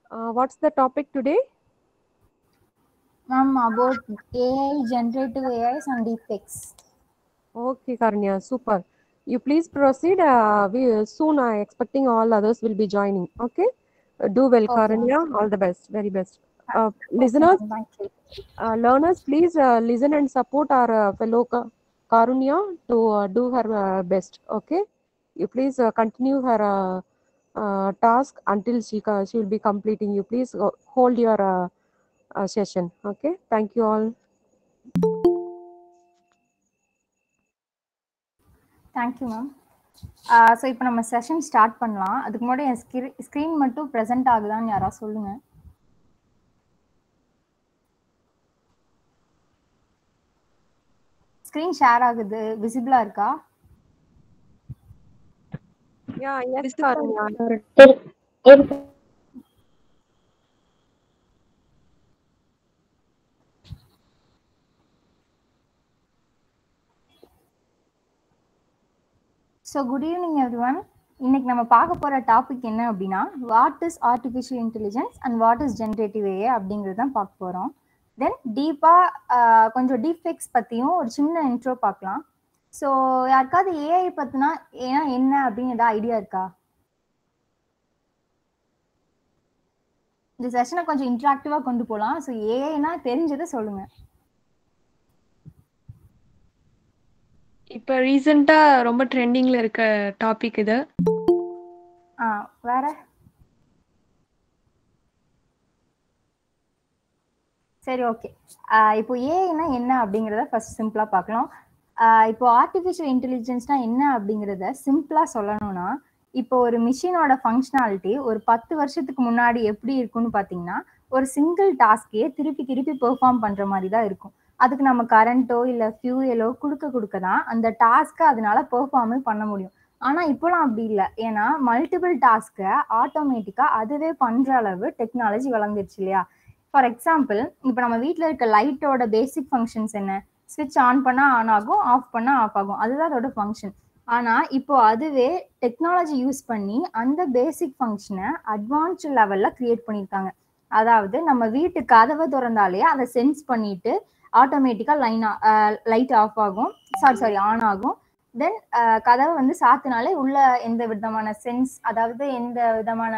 Uh, what's the topic today? Ma'am, about AI, generative AIs and deepfakes. Okay, Karnya, super. You please proceed. Uh, we soon are expecting all others will be joining. Okay. Uh, do well, Okay, Karanya. All the best. Very best. Uh, listeners, Thank you. uh, learners, please uh, listen and support our uh, fellow Ka- Karunya to uh, do her uh, best. Okay. You please uh, continue her uh, uh, task until she ca- she will be completing. You please uh, hold your uh, uh, session. Okay. Thank you all. Thank you ma'am so இப்போ நம்ம session start பண்ணலாம் அதுக்கு முன்னாடி என் ஸ்கிரி screen மட்டும் present ஆகுதான்னு யாராவது சொல்லுங்க screen share ஆகுது விசிபிளா இருக்கா Yeah. Yes, Karunya. So good evening everyone இன்னைக்கு நம்ம பார்க்க போற டாபிக் என்ன அப்படின்னா what is artificial intelligence and what is generative AI அப்படிங்கிறது தான் பார்க்க போறோம் தென் டீப்பா கொஞ்சம் டீஃபெக்ட்ஸ் பத்தியும் ஒரு சின்ன இன்ட்ரோ பார்க்கலாம் ஸோ யாருக்காவது ஏஐ பத்தினா ஏன்னா என்ன அப்படின்னு ஏதாவது ஐடியா இருக்கா இந்த செஷனை கொஞ்சம் இன்ட்ராக்டிவா கொண்டு போகலாம் ஸோ ஏஐனா தெரிஞ்சதை சொல்லுங்க இப்ப ரீசெண்டா ரொம்ப ட்ரெண்டிங்ல இருக்க டாபிக் இது ஆ வேற சரி ஓகே இப்போ ஏஐனா என்ன அப்படிங்கிறத ஃபர்ஸ்ட் சிம்பிளா பார்க்கலாம் ஆஹ் இப்போ ஆர்டிஃபிஷியல் இன்டெலிஜென்ஸ்னா என்ன அப்படிங்கிறத சிம்பிளா சொல்லணும்னா இப்போ ஒரு மிஷினோட ஃபங்க்ஷனாலிட்டி ஒரு பத்து வருஷத்துக்கு முன்னாடி எப்படி இருக்கும்னு பார்த்தீங்கன்னா ஒரு சிங்கிள் டாஸ்கே திருப்பி திருப்பி பெர்ஃபார்ம் பண்ற மாதிரி தான் இருக்கும் அதுக்கு நம்ம கரண்ட்டோ இல்ல ஃபியூயலோ கொடுக்க கொடுக்க தான் அந்த டாஸ்க்கை அதனால பெர்ஃபார்மே பண்ண முடியும் ஆனா இப்போலாம் அப்படி இல்லை ஏன்னா மல்டிபிள் டாஸ்க்கை ஆட்டோமேட்டிக்கா அதுவே பண்ற அளவு டெக்னாலஜி வளர்ந்துருச்சு இல்லையா ஃபார் எக்ஸாம்பிள் இப்போ நம்ம வீட்டில் இருக்க லைட்டோட பேசிக் ஃபங்க்ஷன்ஸ் என்ன ஸ்விட்ச் ஆன் பண்ணா ஆன் ஆகும் ஆஃப் பண்ணா ஆஃப் ஆகும் அதுதான் அதோட ஃபங்க்ஷன் ஆனா இப்போ அதுவே டெக்னாலஜி யூஸ் பண்ணி அந்த பேசிக் ஃபங்க்ஷனை அட்வான்ஸ்ட் லெவல்ல கிரியேட் பண்ணியிருக்காங்க அதாவது நம்ம வீட்டு கதவை திறந்தாலே அதை சென்ஸ் பண்ணிட்டு ஆட்டோமேட்டிக்கா லைன் லைட் ஆஃப் ஆகும் சாரி சாரி ஆன் ஆகும் தென் கதவை வந்து சாத்தினாலே உள்ள எந்த விதமான சென்ஸ் அதாவது எந்த விதமான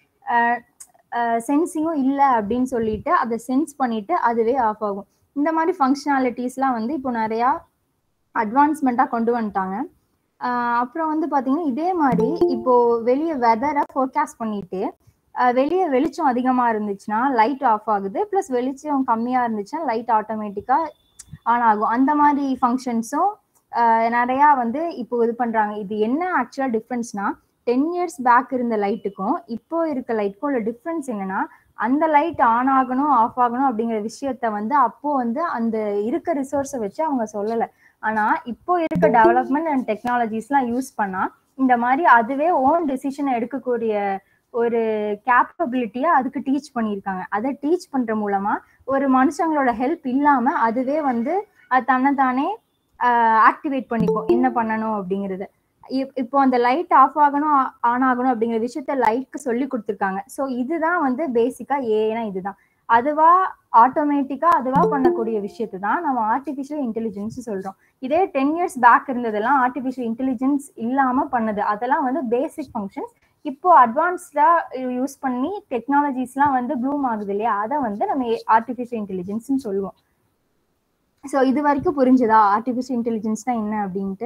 சென்சிங்கும் இல்லை அப்படின்னு சொல்லிட்டு அதை சென்ஸ் பண்ணிட்டு அதுவே ஆஃப் ஆகும் இந்த மாதிரி ஃபங்க்ஷனாலிட்டிஸ்லாம் வந்து இப்போ நிறையா அட்வான்ஸ்மெண்ட்டாக கொண்டு வந்துட்டாங்க ஆஹ் அப்புறம் வந்து பார்த்தீங்கன்னா இதே மாதிரி இப்போ வெளியே வெதரை ஃபோர்காஸ்ட் பண்ணிட்டு ஆஹ் வெளியே வெளிச்சம் அதிகமாக இருந்துச்சுன்னா லைட் ஆஃப் ஆகுது ப்ளஸ் வெளிச்சம் கம்மியாக இருந்துச்சுன்னா லைட் ஆட்டோமேட்டிக்காக ஆன் ஆகும் அந்த மாதிரி ஃபங்க்ஷன்ஸும் நிறையா வந்து இப்போ இது பண்ணுறாங்க இது என்ன ஆக்சுவலாக டிஃப்ரென்ஸ்னா டென் இயர்ஸ் பேக் இருந்த லைட்டுக்கும் இப்போ இருக்க லைட்டுக்கும் உள்ள டிஃப்ரென்ஸ் என்னன்னா அந்த லைட் ஆன் ஆகணும் ஆஃப் ஆகணும் அப்படிங்கிற விஷயத்த வந்து அப்போ வந்து அந்த இருக்க ரிசோர்ஸை வச்சு அவங்க சொல்லலை ஆனா இப்போ இருக்க டெவலப்மெண்ட் அண்ட் டெக்னாலஜிஸ்லாம் யூஸ் பண்ணா இந்த மாதிரி அதுவே ஓன் டெசிஷனை எடுக்கக்கூடிய ஒரு கேப்பபிலிட்டியை அதுக்கு டீச் பண்ணியிருக்காங்க அதை டீச் பண்ற மூலமா ஒரு மனுஷங்களோட ஹெல்ப் இல்லாம அதுவே வந்து அது தன்னைத்தானே ஆக்டிவேட் பண்ணிக்கும் என்ன பண்ணணும் அப்படிங்கிறது இப்- இப்போ அந்த லைட் ஆஃப் ஆகணும் ஆன் ஆகணும் அப்படிங்கிற விஷயத்த லைட்க்கு சொல்லி கொடுத்துருக்காங்க ஸோ இதுதான் வந்து பேசிக்கா ஏன்னா இதுதான் அதுவா ஆட்டோமேட்டிக்கா அதுவா பண்ணக்கூடிய விஷயத்தை தான் நம்ம ஆர்டிஃபிஷியல் இன்டெலிஜென்ஸ் சொல்றோம் இதே டென் இயர்ஸ் பேக் இருந்ததெல்லாம் ஆர்டிஃபிஷியல் இன்டெலிஜென்ஸ் இல்லாம பண்ணது அதெல்லாம் வந்து பேசிக் ஃபங்க்ஷன்ஸ் இப்போ அட்வான்ஸ்டா யூஸ் பண்ணி டெக்னாலஜிஸ்லாம் வந்து ப்ளூம் ஆகுது இல்லையா அதை வந்து நம்ம ஆர்டிஃபிஷியல் இன்டெலிஜென்ஸ்னு சொல்லுவோம் ஸோ இது வரைக்கும் புரிஞ்சுதா ஆர்டிஃபிஷியல் இன்டெலிஜென்ஸ்னா என்ன அப்படின்ட்டு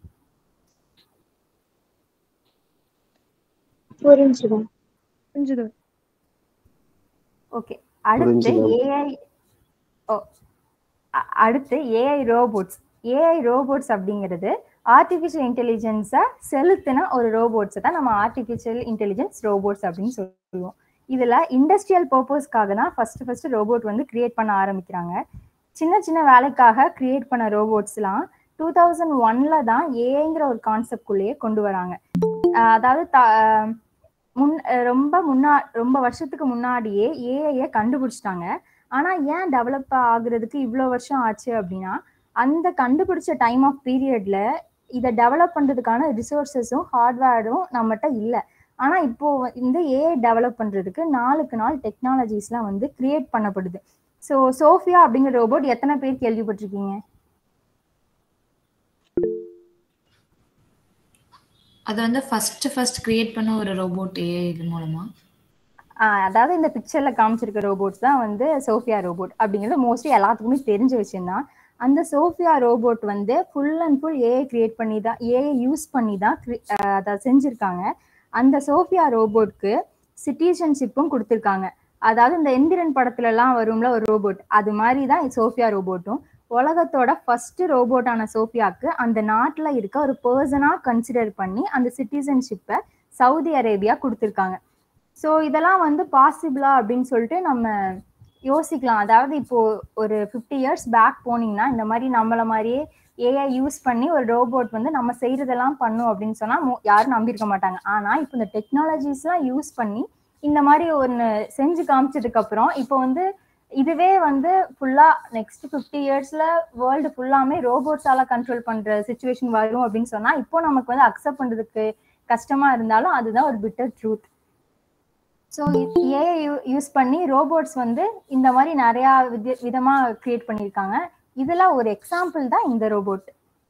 புரிஞ்சுது புரிஞ்சுது ஓகே அடுத்து புரிஞ்சுது. ஏஐ ஓ அ- அடுத்து ஏஐ ரோபோட்ஸ் ஏஐ ரோபோட்ஸ் அப்படிங்கிறது ஆர்டிஃபிஷியல் இன்டெலிஜென்ஸை செலுத்தின ஒரு ரோபோட்ஸை தான் நம்ம ஆர்டிஃபிஷியல் இன்டெலிஜென்ஸ் ரோபோட்ஸ் அப்படின்னு சொல்லுவோம் இதுல இண்டஸ்ட்ரியல் பர்பஸ்க்காக தான் ஃபர்ஸ்ட் ஃபர்ஸ்ட் ரோபோட் வந்து கிரியேட் பண்ண ஆரம்பிக்கிறாங்க சின்ன சின்ன வேலைக்காக கிரியேட் பண்ண ரோபோட்ஸ்லாம் டூ தௌசண்ட் ஒன்ல தான் ஏஐங்கிற ஒரு கான்செப்ட்குள்ளேயே கொண்டு வராங்க அஹ் அதாவது த- முன் அஹ் ரொம்ப முன்னா ரொம்ப வருஷத்துக்கு முன்னாடியே ஏஐய கண்டுபிடிச்சிட்டாங்க ஆனா ஏன் டெவலப் ஆகுறதுக்கு இவ்வளோ வருஷம் ஆச்சு அப்படின்னா அந்த கண்டுபிடிச்ச டைம் ஆஃப் பீரியட்ல இதை டெவலப் பண்றதுக்கான ரிசோர்ஸஸும் ஹார்ட்வேரும் நம்மகிட்ட இல்லை ஆனா இப்போ இந்த ஏஐ டெவலப் பண்றதுக்கு நாளுக்கு நாள் டெக்னாலஜிஸ்லாம் வந்து கிரியேட் பண்ணப்படுது ஸோ சோஃபியா அப்படிங்கிற ரோபோட் எத்தனை பேர் கேள்விப்பட்டிருக்கீங்க அது வந்து ஃபர்ஸ்ட் ஃபர்ஸ்ட் கிரியேட் பண்ண ஒரு ரோபோட் ஏஐ இது மூலமா ஆஹ் அதாவது இந்த பிக்சர்ல காமிச்சிருக்க ரோபோட்ஸ் தான் வந்து சோஃபியா ரோபோட் அப்படிங்கிறது மோஸ்ட்லி எல்லாத்துக்குமே தெரிஞ்ச விஷயம் தான் அந்த சோஃபியா ரோபோட் வந்து full and full AI create பண்ணி தான் ஏஐ யூஸ் பண்ணி தான் cre- ஆஹ் அதை செஞ்சிருக்காங்க அந்த சோஃபியா ரோபோட்க்கு சிட்டிசன்ஷிப்பும் கொடுத்துருக்காங்க அதாவது இந்த எந்திரன் படத்துல எல்லாம் வரும்ல ஒரு ரோபோட் அது மாதிரி தான் சோஃபியா ரோபோட்டும் உலகத்தோட ஃபர்ஸ்ட் ரோபோட்டான சோஃபியாக்கு அந்த நாட்டுல இருக்க ஒரு பர்சனா கன்சிடர் பண்ணி அந்த சிட்டிசன்ஷிப்பை சவுதி அரேபியா கொடுத்துருக்காங்க ஸோ இதெல்லாம் வந்து பாசிபிளா அப்படின்னு சொல்லிட்டு நம்ம யோசிக்கலாம் அதாவது இப்போ ஒரு ஃபிஃப்டி இயர்ஸ் பேக் போனீங்கன்னா இந்த மாதிரி நம்மள மாதிரியே ஏஐ யூஸ் பண்ணி ஒரு ரோபோட் வந்து நம்ம செய்யறதெல்லாம் பண்ணும் அப்படின்னு சொன்னா மோ- யாரும் நம்பியிருக்க மாட்டாங்க ஆனா இப்போ இந்த டெக்னாலஜிஸ்லாம் யூஸ் பண்ணி இந்த மாதிரி ஒன்று செஞ்சு காமிச்சதுக்கு அப்புறம் இப்போ வந்து இதுவே வந்து ஃபுல்லா நெக்ஸ்ட் ஃபிஃப்டி இயர்ஸ்ல வேர்ல்டு ஃபுல்லாமே ரோபோட்ஸால கண்ட்ரோல் பண்ற சுச்சுவேஷன் வரும் அப்படின்னு சொன்னா இப்போ நமக்கு வந்து அக்செப்ட் பண்றதுக்கு கஷ்டமா இருந்தாலும் அதுதான் ஒரு bitter truth so AI use பண்ணி ரோபோட்ஸ் வந்து இந்த மாதிரி நிறைய வித விதமா கிரியேட் பண்ணியிருக்காங்க இதுல ஒரு எக்ஸாம்பிள் தான் இந்த ரோபோட்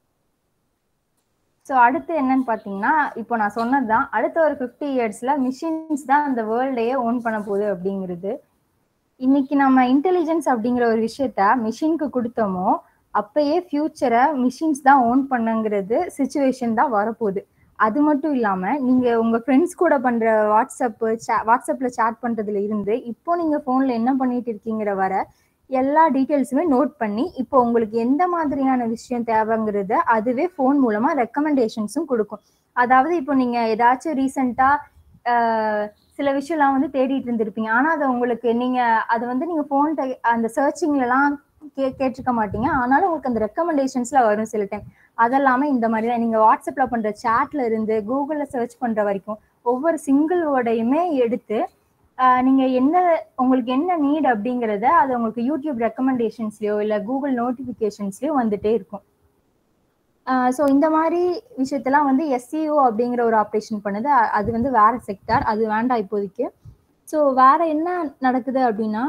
ஸோ அடுத்து என்னன்னு பார்த்தீங்கன்னா இப்போ நான் சொன்னது தான் அடுத்த ஒரு ஃபிஃப்டி இயர்ஸ்ல மிஷின்ஸ் தான் அந்த வேர்ல்டையே ஓன் பண்ண போகுது அப்படிங்கிறது இன்னைக்கு நம்ம இன்டெலிஜென்ஸ் அப்படிங்கிற ஒரு விஷயத்த மிஷினுக்கு கொடுத்தோமோ அப்பயே ஃபியூச்சரை மிஷின்ஸ் தான் ஓன் பண்ணுங்கிறது சுச்சுவேஷன் தான் வரப்போகுது அது மட்டும் இல்லாம நீங்க உங்க ஃப்ரெண்ட்ஸ் கூட பண்ற வாட்ஸ்அப் வாட்ஸ்அப்ல சேட் பண்றதுல இருந்து இப்போ நீங்க போன்ல என்ன பண்ணிட்டு இருக்கீங்கிற வர எல்லா டீட்டெயில்ஸுமே நோட் பண்ணி இப்போ உங்களுக்கு எந்த மாதிரியான விஷயம் தேவைங்கிறத அதுவே ஃபோன் மூலமா ரெக்கமெண்டேஷன்ஸும் கொடுக்கும் அதாவது இப்போ நீங்க ஏதாச்சும் ரீசெண்டா சில விஷயம்லாம் வந்து தேடிட்டு இருந்திருப்பீங்க ஆனா அது உங்களுக்கு நீங்க அது வந்து நீங்க போன் அந்த சர்ச்சிங்லலாம் கே கேட்டிருக்க மாட்டீங்க ஆனாலும் உங்களுக்கு அந்த ரெக்கமெண்டேஷன்ஸ்ல வரும் சில டைம் அதெல்லாமே இந்த மாதிரி தான் நீங்க வாட்ஸ்அப்ல பண்ற சேட்ல இருந்து கூகுள்ல சர்ச் பண்ற வரைக்கும் ஒவ்வொரு சிங்கிள் வேர்டையுமே எடுத்து ஆஹ் நீங்க என்ன உங்களுக்கு என்ன நீட் அப்படிங்கறத அது உங்களுக்கு யூடியூப் ரெக்கமெண்டேஷன்ஸ்லயோ இல்ல கூகுள் நோட்டிபிகேஷன்ஸ்லயோ வந்துட்டே இருக்கும் ஸோ இந்த மாதிரி விஷயத்தெல்லாம் வந்து எஸ்சிஓ அப்படிங்கிற ஒரு ஆப்ரேஷன் பண்ணுது அ- அது வந்து வேற செக்டார் அது வேண்டாம் இப்போதைக்கு ஸோ வேற என்ன நடக்குது அப்படின்னா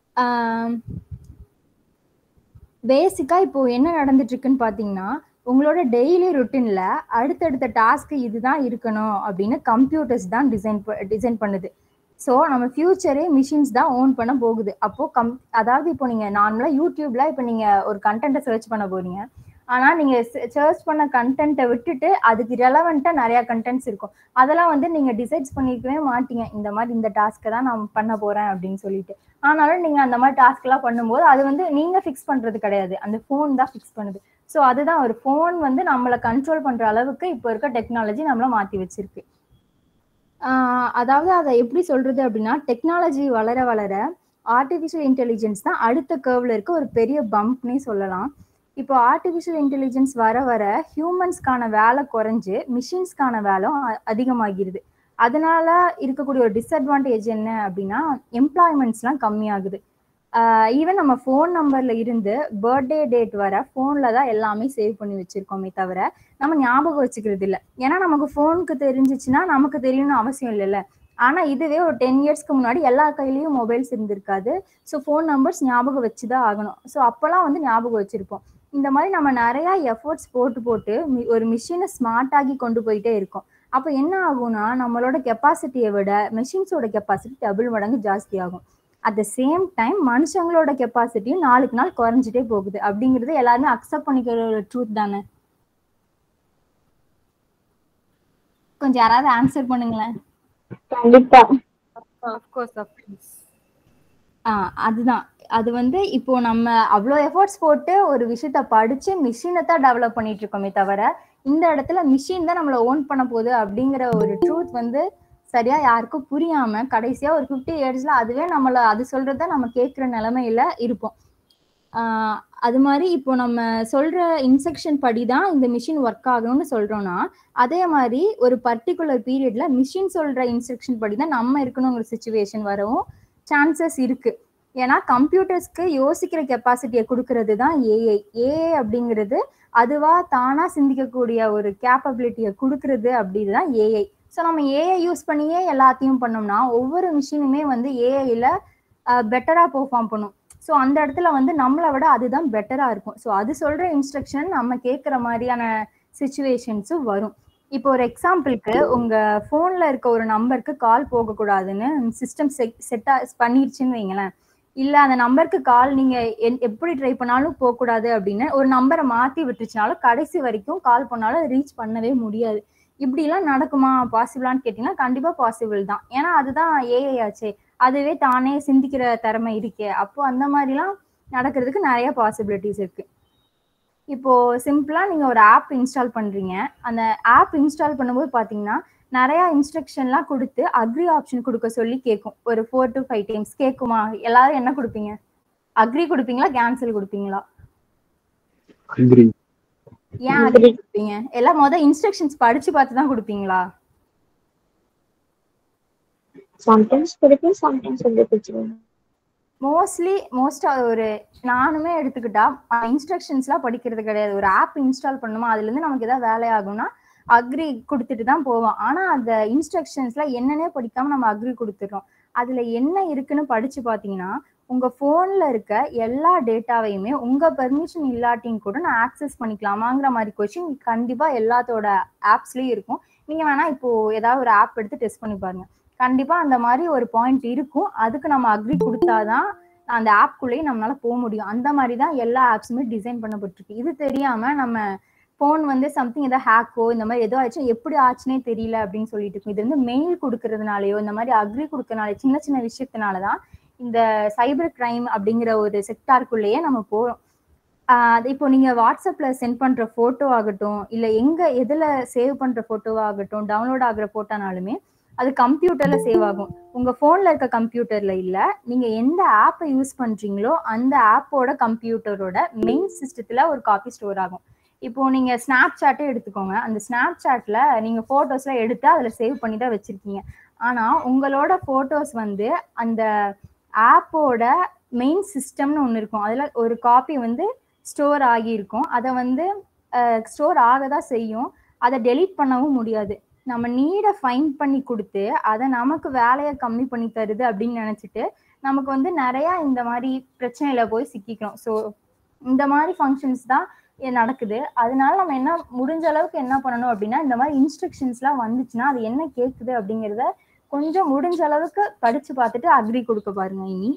பேசிக்கா இப்போ என்ன நடந்துட்டு இருக்குன்னு பாத்தீங்கன்னா உங்களோட டெய்லி ருட்டீன்ல அடுத்தடுத்த டாஸ்க் இதுதான் இருக்கணும் அப்படின்னு கம்ப்யூட்டர்ஸ் தான் டிசைன் டிசைன் பண்ணுது ஸோ நம்ம ஃபியூச்சரே மிஷின்ஸ் தான் ஓன் பண்ண போகுது அப்போ கம் அதாவது இப்போ நீங்க நார்மலா யூடியூப்ல இப்போ நீங்க ஒரு கண்டென்ட்டை சர்ச் பண்ண போறீங்க ஆனா நீங்க சர்ச் பண்ண கண்டென்ட்டை விட்டுட்டு அதுக்கு ரெலவெண்டா நிறைய கண்டென்ட்ஸ் இருக்கும் அதெல்லாம் வந்து நீங்க டிசைட்ஸ் பண்ணிக்கவே மாட்டீங்க இந்த மாதிரி இந்த டாஸ்க்கை தான் நான் பண்ண போறேன் அப்படின்னு சொல்லிட்டு ஆனாலும் நீங்க அந்த மாதிரி டாஸ்க் எல்லாம் பண்ணும்போது அது வந்து நீங்க ஃபிக்ஸ் பண்றது கிடையாது அந்த ஃபோன் தான் ஃபிக்ஸ் பண்ணுது ஸோ அதுதான் ஒரு ஃபோன் வந்து நம்மளை கண்ட்ரோல் பண்ற அளவுக்கு இப்போ இருக்க டெக்னாலஜி நம்மள மாத்தி வச்சிருக்கு ஆஹ் அதாவது அதை எப்படி சொல்றது அப்படின்னா டெக்னாலஜி வளர வளர ஆர்டிஃபிஷியல் இன்டெலிஜென்ஸ் தான் அடுத்த கர்வ்ல இருக்க ஒரு பெரிய பம்ப்னே சொல்லலாம் இப்போ ஆர்டிஃபிஷியல் இன்டெலிஜென்ஸ் வர வர ஹியூமன்ஸ்க்கான வேலை குறைஞ்சு மிஷின்ஸ்க்கான வேலை அ- அதிகமாகிருது அதனால இருக்கக்கூடிய ஒரு டிஸ்அட்வான்டேஜ் என்ன அப்படின்னா எம்ப்ளாய்மெண்ட்ஸ்லாம் கம்மியாகுது ஈவன் நம்ம ஃபோன் நம்பர்ல இருந்து பர்த்டே டேட் வர ஃபோன்ல தான் எல்லாமே சேவ் பண்ணி வச்சிருக்கோமே தவிர நம்ம ஞாபகம் வச்சுக்கிறது இல்லை ஏன்னா நமக்கு ஃபோனுக்கு தெரிஞ்சிச்சுன்னா நமக்கு தெரியணும்னு அவசியம் இல்லைல்ல ஆனா இதுவே ஒரு டென் இயர்ஸ்க்கு முன்னாடி எல்லா கையிலயும் மொபைல்ஸ் இருந்திருக்காது ஸோ ஃபோன் நம்பர்ஸ் ஞாபகம் வச்சுதான் ஆகணும் ஸோ அப்போல்லாம் வந்து ஞாபகம் வச்சிருப்போம் இந்த மாதிரி நம்ம நிறைய எஃபர்ட்ஸ் போட்டு போட்டு மி- ஒரு மிஷினை ஸ்மார்ட் ஆகி கொண்டு போயிட்டே இருக்கோம் அப்போ என்ன ஆகும்னா நம்மளோட கெப்பாசிட்டியை விட மெஷின்ஸோட கெப்பாசிட்டி டபுள் மடங்கு ஜாஸ்தி ஆகும் அட் த சேம் டைம் மனுஷங்களோட கெப்பாசிட்டியும் நாளுக்கு நாள் குறைஞ்சிட்டே போகுது அப்படிங்கிறது எல்லாருமே அக்செப்ட் பண்ணிக்கிற ஒரு ட்ரூத் தானே கொஞ்சம் யாராவது ஆன்சர் பண்ணுங்களேன் கண்டிப்பா அஃப்கோர்ஸ் அஃப்கோர்ஸ் ஆ அதுதான் அது வந்து இப்போ நம்ம அவ்வளோ எஃபோர்ட்ஸ் போட்டு ஒரு விஷயத்த படிச்சு மிஷினை தான் டெவலப் பண்ணிட்டு இருக்கோமே தவிர இந்த இடத்துல மிஷின் தான் நம்மளை ஓன் பண்ண போகுது அப்படிங்கிற ஒரு ட்ரூத் வந்து சரியா யாருக்கும் புரியாம கடைசியா ஒரு ஃபிஃப்டி இயர்ஸ்ல அதுவே நம்மள அது சொல்றத நம்ம கேட்குற நிலைமையில இருப்போம் ஆஹ் அது மாதிரி இப்போ நம்ம சொல்ற இன்ஸ்ட்ரக்ஷன் படி தான் இந்த மிஷின் ஒர்க் ஆகணும்னு சொல்றோம்னா அதே மாதிரி ஒரு பர்டிகுலர் பீரியட்ல மிஷின் சொல்ற இன்ஸ்ட்ரக்ஷன் படி தான் நம்ம இருக்கணுங்கிற சுச்சுவேஷன் வரவும் சான்சஸ் இருக்கு ஏன்னா கம்ப்யூட்டர்ஸ்க்கு யோசிக்கிற கெப்பாசிட்டியை கொடுக்கறது தான் ஏஐ ஏஐ அப்படிங்கிறது அதுவா தானா சிந்திக்கக்கூடிய ஒரு கேப்பபிலிட்டியை கொடுக்கறது அப்படிதான் ஏஐ ஸோ நம்ம ஏஐ யூஸ் பண்ணியே எல்லாத்தையும் பண்ணோம்னா ஒவ்வொரு மிஷினுமே வந்து ஏஐல பெட்டரா பெர்ஃபார்ம் பண்ணும் ஸோ அந்த இடத்துல வந்து நம்மளை விட அதுதான் பெட்டரா இருக்கும் ஸோ அது சொல்ற இன்ஸ்ட்ரக்ஷன் நம்ம கேட்குற மாதிரியான சுச்சுவேஷன்ஸும் வரும் இப்போ ஒரு எக்ஸாம்பிளுக்கு உங்க போன்ல இருக்க ஒரு நம்பருக்கு கால் போகக்கூடாதுன்னு சிஸ்டம் செட் பண்ணிருச்சுன்னு வைங்களேன் இல்ல அந்த நம்பருக்கு கால் நீங்க என்- எப்படி ட்ரை பண்ணாலும் போகக்கூடாது அப்படின்னு ஒரு நம்பரை மாத்தி விட்டுருச்சுனாலும் கடைசி வரைக்கும் கால் பண்ணாலும் ரீச் பண்ணவே முடியாது இப்படி எல்லாம் நடக்குமா பாசிபிளான்னு கேட்டீங்கன்னா கண்டிப்பா பாசிபிள் தான் ஏன்னா அதுதான் ஏஐ ஆச்சே அதுவே தானே சிந்திக்கிற திறமை இருக்கே அப்போ அந்த மாதிரிலாம் நடக்கிறதுக்கு நிறைய பாசிபிலிட்டிஸ் இருக்கு இப்போ சிம்பிளா நீங்க ஒரு ஆப் இன்ஸ்டால் பண்றீங்க அந்த ஆப் இன்ஸ்டால் பண்ணும்போது பாத்தீங்கன்னா நிறைய இன்ஸ்ட்ரக்ஷன்லாம் கொடுத்து அக்ரி ஆப்ஷன் கொடுக்க சொல்லி கேட்கும் ஒரு ஃபோர் டு ஃபைவ் டைம்ஸ் கேட்குமா எல்லாரும் என்ன கொடுப்பீங்க அக்ரி கொடுப்பீங்களா கேன்சல் கொடுப்பீங்களா agree ஏன் அக்ரி கொடுப்பீங்க எல்லாம் மொதல் இன்ஸ்ட்ரக்ஷன்ஸ் படிச்சு பார்த்து தான் கொடுப்பீங்களா சம்டைம்ஸ் பிடிக்கும் சம்டைம்ஸ் வந்து பிடிச்சிருவேன் மோஸ்ட்லி மோஸ்டா ஒரு நானுமே எடுத்துக்கிட்டா இன்ஸ்ட்ரக்ஷன்ஸ்லாம் படிக்கிறது கிடையாது ஒரு ஆப் இன்ஸ்டால் பண்ணுமா அதுல இருந்து நமக்கு ஏதாவது வேலையாகும்னா அக்ரி கொடுத்துட்டு தான் போவோம் ஆனா அந்த இன்ஸ்ட்ரக்ஷன்ஸ்ல என்னன்னே படிக்காம நம்ம அக்ரி கொடுத்துடுறோம் அதுல என்ன இருக்குன்னு படிச்சு பாத்தீங்கன்னா உங்க போன்ல இருக்க எல்லா டேட்டாவையுமே உங்க பெர்மிஷன் இல்லாட்டியும் கூட நான் ஆக்சஸ் பண்ணிக்கலாமாங்கிற மாதிரி கொஸ்டின் கண்டிப்பா எல்லாத்தோட ஆப்ஸ்லயும் இருக்கும் நீங்க வேணா இப்போ ஏதாவது ஒரு ஆப் எடுத்து டெஸ்ட் பண்ணி பாருங்க கண்டிப்பா அந்த மாதிரி ஒரு பாயிண்ட் இருக்கும் அதுக்கு நம்ம அக்ரி கொடுத்தாதான் அந்த ஆப்குள்ளேயே நம்மளால போக முடியும் அந்த மாதிரி தான் எல்லா ஆப்ஸுமே டிசைன் பண்ணப்பட்டிருக்கு இது தெரியாம நம்ம ஃபோன் வந்து சம்திங் ஏதோ ஹேக்கோ இந்த மாதிரி ஏதோ ஆச்சு எப்படி ஆச்சுனே தெரியல அப்படின்னு சொல்லிட்டு இருக்கும் இது வந்து மெயில் கொடுக்கறதுனாலயோ இந்த மாதிரி அக்ரி கொடுக்கறனால சின்ன சின்ன விஷயத்தினால தான் இந்த சைபர் கிரைம் அப்படிங்கிற ஒரு செக்டாருக்குள்ளேயே நம்ம போறோம் ஆஹ் அது இப்போ நீங்க வாட்ஸ்அப்ல சென்ட் பண்ற போட்டோ ஆகட்டும் இல்ல எங்க எதுல சேவ் பண்ற போட்டோவா ஆகட்டும் டவுன்லோட் ஆகுற போட்டோனாலுமே அது கம்ப்யூட்டர்ல சேவ் ஆகும் உங்க போன்ல இருக்க கம்ப்யூட்டர்ல இல்ல நீங்க எந்த ஆப்பை யூஸ் பண்றீங்களோ அந்த ஆப்போட கம்ப்யூட்டரோட மெயின் சிஸ்டத்துல ஒரு காப்பி ஸ்டோர் ஆகும் இப்போ நீங்க ஸ்னாப் சாட்டே எடுத்துக்கோங்க அந்த ஸ்னாப் சாட்ல நீங்க போட்டோஸ்லாம் எடுத்து அதுல சேவ் பண்ணி தான் வச்சிருக்கீங்க ஆனா உங்களோட போட்டோஸ் வந்து அந்த ஆப்போட மெயின் சிஸ்டம்னு ஒன்று இருக்கும் அதுல ஒரு காப்பி வந்து ஸ்டோர் ஆகியிருக்கும் அதை வந்து ஸ்டோர் ஆக தான் செய்யும் அதை டெலீட் பண்ணவும் முடியாது நம்ம நீடை ஃபைன் பண்ணி கொடுத்து அதை நமக்கு வேலையை கம்மி பண்ணி தருது அப்படின்னு நினைச்சிட்டு நமக்கு வந்து நிறைய இந்த மாதிரி பிரச்சனையில போய் சிக்கிக்கிறோம் ஸோ இந்த மாதிரி ஃபங்க்ஷன்ஸ் தான் இ- நடக்குது அதனால நம்ம என்ன முடிஞ்ச அளவுக்கு என்ன பண்ணணும் அப்படின்னா இந்த மாதிரி இன்ஸ்ட்ரக்ஷன்ஸ்லாம் வந்துச்சுன்னா அது என்ன கேட்குது அப்படிங்கிறத கொஞ்சம் முடிஞ்ச அளவுக்கு படிச்சு பார்த்துட்டு அக்ரி கொடுக்க பாருங்க இனி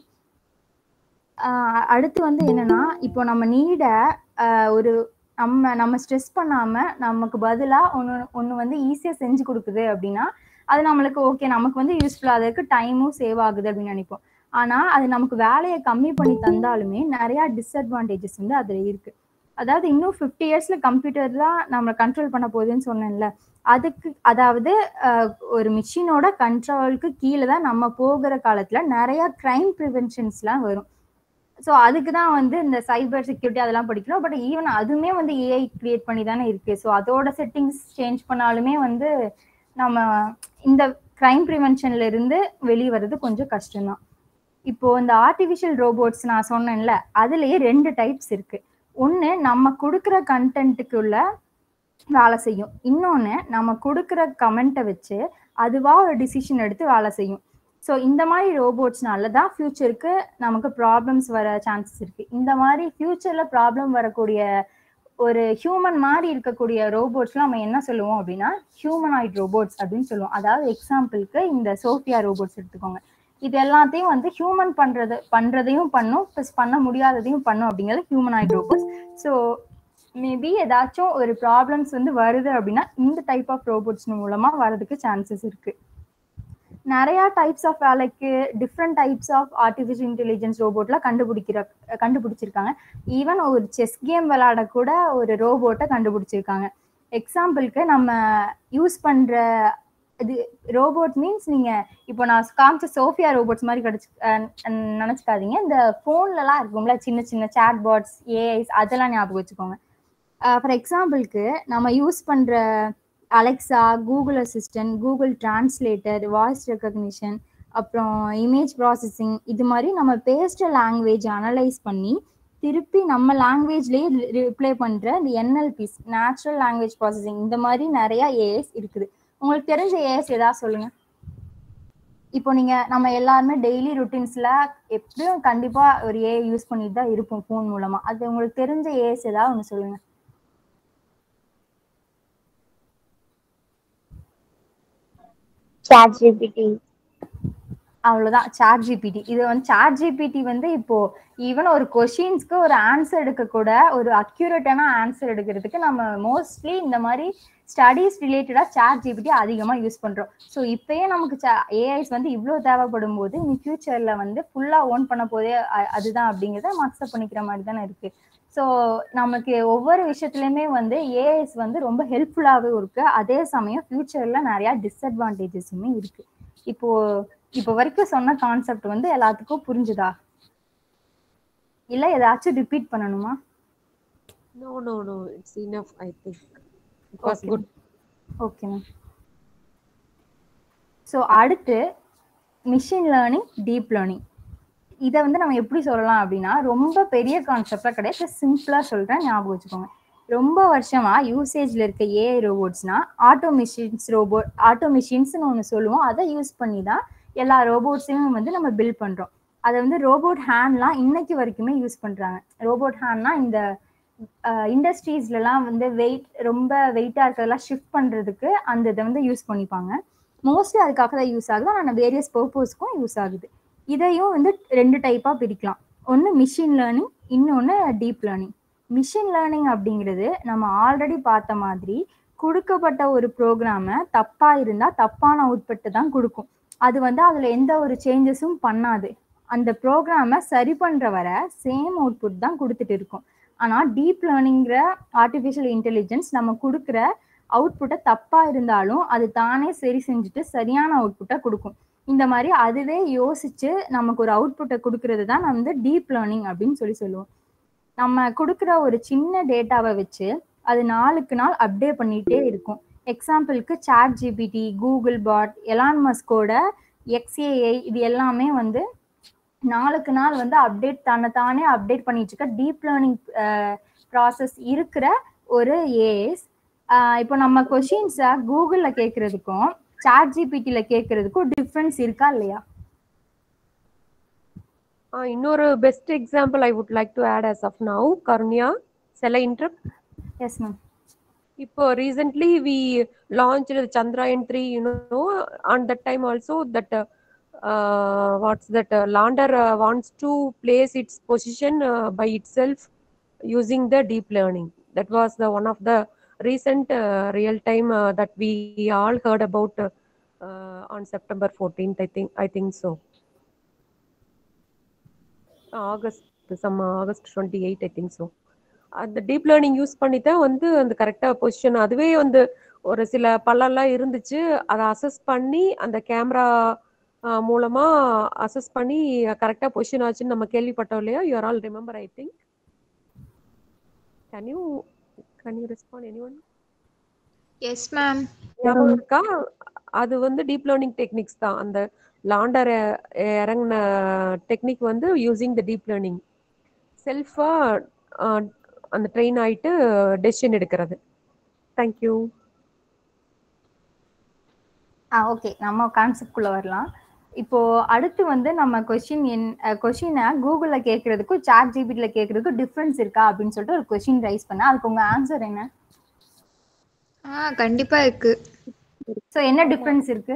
ஆஹ் அடுத்து வந்து என்னன்னா இப்போ நம்ம நீட ஒரு நம்ம நம்ம ஸ்ட்ரெஸ் பண்ணாம நமக்கு பதிலா ஒன்று ஒன்று வந்து ஈஸியாக செஞ்சு கொடுக்குது அப்படின்னா அது நம்மளுக்கு ஓகே நமக்கு வந்து யூஸ்ஃபுல்லாக அதுக்கு டைமும் சேவ் ஆகுது அப்படின்னு நினைப்போம் ஆனா அது நமக்கு வேலையை கம்மி பண்ணி தந்தாலுமே நிறைய டிஸ்அட்வான்டேஜஸ் வந்து அதுல இருக்கு அதாவது இன்னும் ஃபிஃப்டி இயர்ஸ்ல கம்ப்யூட்டர் தான் நம்மளை கண்ட்ரோல் பண்ண போகுதுன்னு சொன்னேன்ல அதுக்கு அதாவது அஹ், ஒரு மிஷினோட கண்ட்ரோலுக்கு கீழே தான் நம்ம போகிற காலத்துல நிறைய கிரைம் ப்ரிவென்ஷன்ஸ்லாம் வரும் ஸோ அதுக்கு தான் வந்து இந்த சைபர் செக்யூரிட்டி அதெல்லாம் படிக்கணும் பட் ஈவன் அதுவுமே வந்து ஏஐ கிரியேட் பண்ணி தானே இருக்கு ஸோ அதோட செட்டிங்ஸ் சேஞ்ச் பண்ணாலுமே வந்து நம்ம இந்த கிரைம் ப்ரிவென்ஷன்ல இருந்து வெளியே வர்றது கொஞ்சம் கஷ்டம்தான் இப்போ இந்த ஆர்டிஃபிஷியல் ரோபோட்ஸ் நான் சொன்னேன்ல அதுலயே ரெண்டு டைப்ஸ் இருக்கு ஒன்று நம்ம கொடுக்குற கண்டென்ட்டுக்குள்ள வேலை செய்யும் இன்னொன்று நம்ம கொடுக்குற கமெண்ட்டை வச்சு அதுவா ஒரு டிசிஷன் எடுத்து வேலை செய்யும் ஸோ இந்த மாதிரி ரோபோட்ஸ்னால தான் ஃப்யூச்சருக்கு நமக்கு ப்ராப்ளம்ஸ் வர சான்சஸ் இருக்கு இந்த மாதிரி ஃப்யூச்சர்ல ப்ராப்ளம் வரக்கூடிய ஒரு ஹியூமன் மாதிரி இருக்கக்கூடிய ரோபோட்ஸ்லாம் நம்ம என்ன சொல்லுவோம் அப்படின்னா ஹியூமனாய்ட் ரோபோட்ஸ் அப்படின்னு சொல்லுவோம் அதாவது எக்ஸாம்பிளுக்கு இந்த சோஃபியா ரோபோட்ஸ் எடுத்துக்கோங்க இது எல்லாத்தையும் வந்து ஹியூமன் பண்றது பண்றதையும் பண்ணும் ப்ளஸ் பண்ண முடியாததையும் பண்ணும் அப்படிங்கிறது ஹியூமனாய்ட் ரோபோட்ஸ் ஸோ மேபி ஏதாச்சும் ஒரு ப்ராப்ளம்ஸ் வந்து வருது அப்படின்னா இந்த டைப் ஆஃப் ரோபோட்ஸ் மூலமா வரதுக்கு சான்சஸ் இருக்கு நிறைய டைப்ஸ் ஆஃப் வேலைக்கு different types of artificial intelligence ரோபோட்லாம் கண்டுபிடிக்கிற கண்டுபிடிச்சிருக்காங்க ஈவன் ஒரு செஸ் கேம் விளையாட கூட ஒரு ரோபோட்டை கண்டுபிடிச்சிருக்காங்க எக்ஸாம்பிளுக்கு நம்ம யூஸ் பண்ற இது ரோபோட் மீன்ஸ் நீங்க இப்போ நான் காமிச்ச சோஃபியா ரோபோட்ஸ் மாதிரி கிடைச்சு நினைச்சுக்காதீங்க இந்த போன்லலாம் இருக்கும்ல சின்ன சின்ன சேட் பாட்ஸ் ஏஐஸ் அதெல்லாம் ஞாபகம் வச்சுக்கோங்க ஃபார் எக்ஸாம்பிளுக்கு நம்ம யூஸ் பண்ற Alexa Google assistant Google translator voice recognition அப்புறம் இமேஜ் ப்ராசஸிங் இது மாதிரி நம்ம பேசுகிற லாங்குவேஜ் அனலைஸ் பண்ணி திருப்பி நம்ம லாங்குவேஜ்லேயே ரிப்ளை பண்ணுற இந்த என்எல்பிஸ் நேச்சுரல் லாங்குவேஜ் ப்ராசஸிங் இந்த மாதிரி நிறைய ஏஎஸ் இருக்குது உங்களுக்கு தெரிஞ்ச ஏஎஸ் ஏதாவது சொல்லுங்க இப்போ நீங்க நம்ம எல்லாருமே டெய்லி ருட்டீன்ஸ்ல எப்படியும் கண்டிப்பா ஒரு ஏ யூஸ் பண்ணிட்டு தான் இருப்போம் ஃபோன் மூலமா அது உங்களுக்கு தெரிஞ்ச ஏஎஸ் ஏதாவது ஒன்று சொல்லுங்க chat gpt அவ்வளவுதான் சாட் ஜிபிடி இது வந்து சாட் ஜிபிடி வந்து இப்போ ஈவன் ஒரு கொஷின்ஸ்க்கு ஒரு ஆன்சர் எடுக்க கூட ஒரு அக்யூரேட்டான ஆன்சர் எடுக்கிறதுக்கு நம்ம மோஸ்ட்லி இந்த மாதிரி ஸ்டடீஸ் ரிலேட்டடா சாட் ஜிபிடி அதிகமா யூஸ் பண்றோம் ஸோ இப்பயே நமக்கு ஏஐஸ் வந்து இவ்வளோ தேவைப்படும் போது இனி ஃபியூச்சர்ல வந்து ஃபுல்லா ஓன் பண்ண போதே அ- அதுதான் அப்படிங்கிறத அக்செப்ட் பண்ணிக்கிற மாதிரி தானே இருக்கு ஸோ நமக்கு ஒவ்வொரு விஷயத்துலையுமே வந்து ஏஐஸ் வந்து ரொம்ப ஹெல்ப்ஃபுல்லாகவே இருக்கு அதே சமயம் ஃபியூச்சர்ல நிறைய டிஸ்அட்வான்டேஜஸுமே இருக்கு இப்போ இப்போ வரைக்கும் சொன்ன கான்செப்ட் வந்து எல்லாத்துக்கும் புரிஞ்சுதா இல்ல ஏதாச்சும் ரிப்பீட் பண்ணணுமா No, no, no. It's enough, I think. It was Okay. good. Okay ma'am so அடுத்து மிஷின் லேர்னிங் டீப் லேர்னிங் இதை வந்து நம்ம எப்படி சொல்லலாம் அப்படின்னா ரொம்ப பெரிய கான்செப்டாக கிடையாது சிம்பிளாக சொல்கிறேன் ஞாபகம் வச்சுக்கோங்க ரொம்ப வருஷமா யூசேஜ்ல இருக்க ஏஐ ரோபோட்ஸ்னா ஆட்டோ மிஷின்ஸ் ரோபோட் ஆட்டோ மிஷின்ஸ்னு ஒன்று சொல்லுவோம் அதை யூஸ் பண்ணி தான் எல்லா ரோபோட்ஸையும் வந்து நம்ம பில்ட் பண்றோம் அதை வந்து ரோபோட் ஹேண்ட்லாம் இன்னைக்கு வரைக்குமே யூஸ் பண்றாங்க ரோபோட் ஹேண்ட்னா இந்த இண்டஸ்ட்ரீஸ்லலாம் வந்து வெயிட் ரொம்ப வெயிட்டாக இருக்கிறதெல்லாம் ஷிஃப்ட் பண்ணுறதுக்கு அந்த இதை வந்து யூஸ் பண்ணிப்பாங்க மோஸ்ட்லி அதுக்காக தான் யூஸ் ஆகுது ஆனால் வேரியஸ் பர்பஸ்க்கும் யூஸ் ஆகுது இதையும் வந்து ரெண்டு டைப்பாக பிரிக்கலாம் ஒன்று மிஷின் லேர்னிங் இன்னொன்று டீப் லேர்னிங் மிஷின் லேர்னிங் அப்படிங்கிறது நம்ம ஆல்ரெடி பார்த்த மாதிரி கொடுக்கப்பட்ட ஒரு ப்ரோக்ராமை தப்பாக இருந்தால் தப்பான அவுட்புட்டை தான் கொடுக்கும் அது வந்து அதில் எந்த ஒரு சேஞ்சஸும் பண்ணாது அந்த ப்ரோக்ராமை சரி பண்ணுற வரை சேம் அவுட்புட் தான் கொடுத்துட்டு இருக்கும் ஆனால் டீப் லேர்னிங்கிற ஆர்டிஃபிஷியல் இன்டெலிஜென்ஸ் நம்ம கொடுக்குற அவுட்புட்டை தப்பாக இருந்தாலும் அது தானே சரி செஞ்சுட்டு சரியான அவுட்புட்டை கொடுக்கும் இந்த மாதிரி அதுவே யோசிச்சு நமக்கு ஒரு அவுட்புட்டை கொடுக்கறது தான் நம்ம வந்து டீப் லேர்னிங் அப்படின்னு சொல்லி சொல்லுவோம் நம்ம கொடுக்குற ஒரு சின்ன டேட்டாவை வச்சு அது நாளுக்கு நாள் அப்டேட் பண்ணிட்டே இருக்கும் எக்ஸாம்பிளுக்கு chat GPT Google Bard Elon மஸ்கோட எக்ஸ்ஏஐ இது எல்லாமே வந்து நாளுக்கு நாள் வந்து அப்டேட் தன்னை தானே அப்டேட் பண்ணிட்டு இருக்க டீப் லேர்னிங் ப்ராசஸ் இருக்கிற ஒரு ஏஎஸ் இப்போ நம்ம கொஷின்ஸை கூகுளில் கேட்குறதுக்கும் சாட் ஜிபிடியில் கேட்குறதுக்கும் டிஃப்ரென்ஸ் இருக்கா இல்லையா Uh, இன்னொரு best example I would like to add as of now Karunya செல இன்டர்ப்ட் எஸ் மேம் இப்போ recently we launched the chandrayaan 3 you know on that time also that uh, uh, what's that uh, lander uh, wants to place its position uh, by itself using the deep learning that was the one of the recent uh, real time uh, that we all heard about uh, uh, on september 14th i think i think so August some August twenty eight I think so அந்த deep learning use பண்ணி தான் வந்து அந்த கரெக்டாக position அதுவே வந்து ஒரு சில பள்ளம்லாம் இருந்துச்சு அதை அசஸ் பண்ணி அந்த கேமரா மூலமா அசஸ் பண்ணி கரெக்டாக பொசிஷன் ஆச்சுன்னு நம்ம கேள்விப்பட்டோம் இல்லையா you're all remember I think can you can you respond anyone yes ma'am ஞாபகம் இருக்கா அது வந்து டீப் லேர்னிங் டெக்னிக்ஸ் தான் அந்த லாண்டர் இறங்கின டெக்னிக் வந்து யூசிங் த டீப் லேர்னிங் செல்ஃபா அந்த ட்ரெயின் ஆயிட்டு டெசிஷன் எடுக்கிறது தேங்க்யூ ஆ ஓகே நம்ம கான்செப்ட்குள்ள வரலாம் இப்போ அடுத்து வந்து நம்ம கொஷின் என் கொஷினை கூகுளில் கேட்கறதுக்கும் சாட் ஜிபிடியில் கேட்கறதுக்கும் டிஃப்ரென்ஸ் இருக்கா அப்படின்னு சொல்லிட்டு ஒரு கொஷின் ரைஸ் பண்ண அதுக்கு உங்க ஆன்சர் என்ன ஆ கண்டிப்பா இருக்கு ஸோ என்ன டிஃப்ரென்ஸ் இருக்கு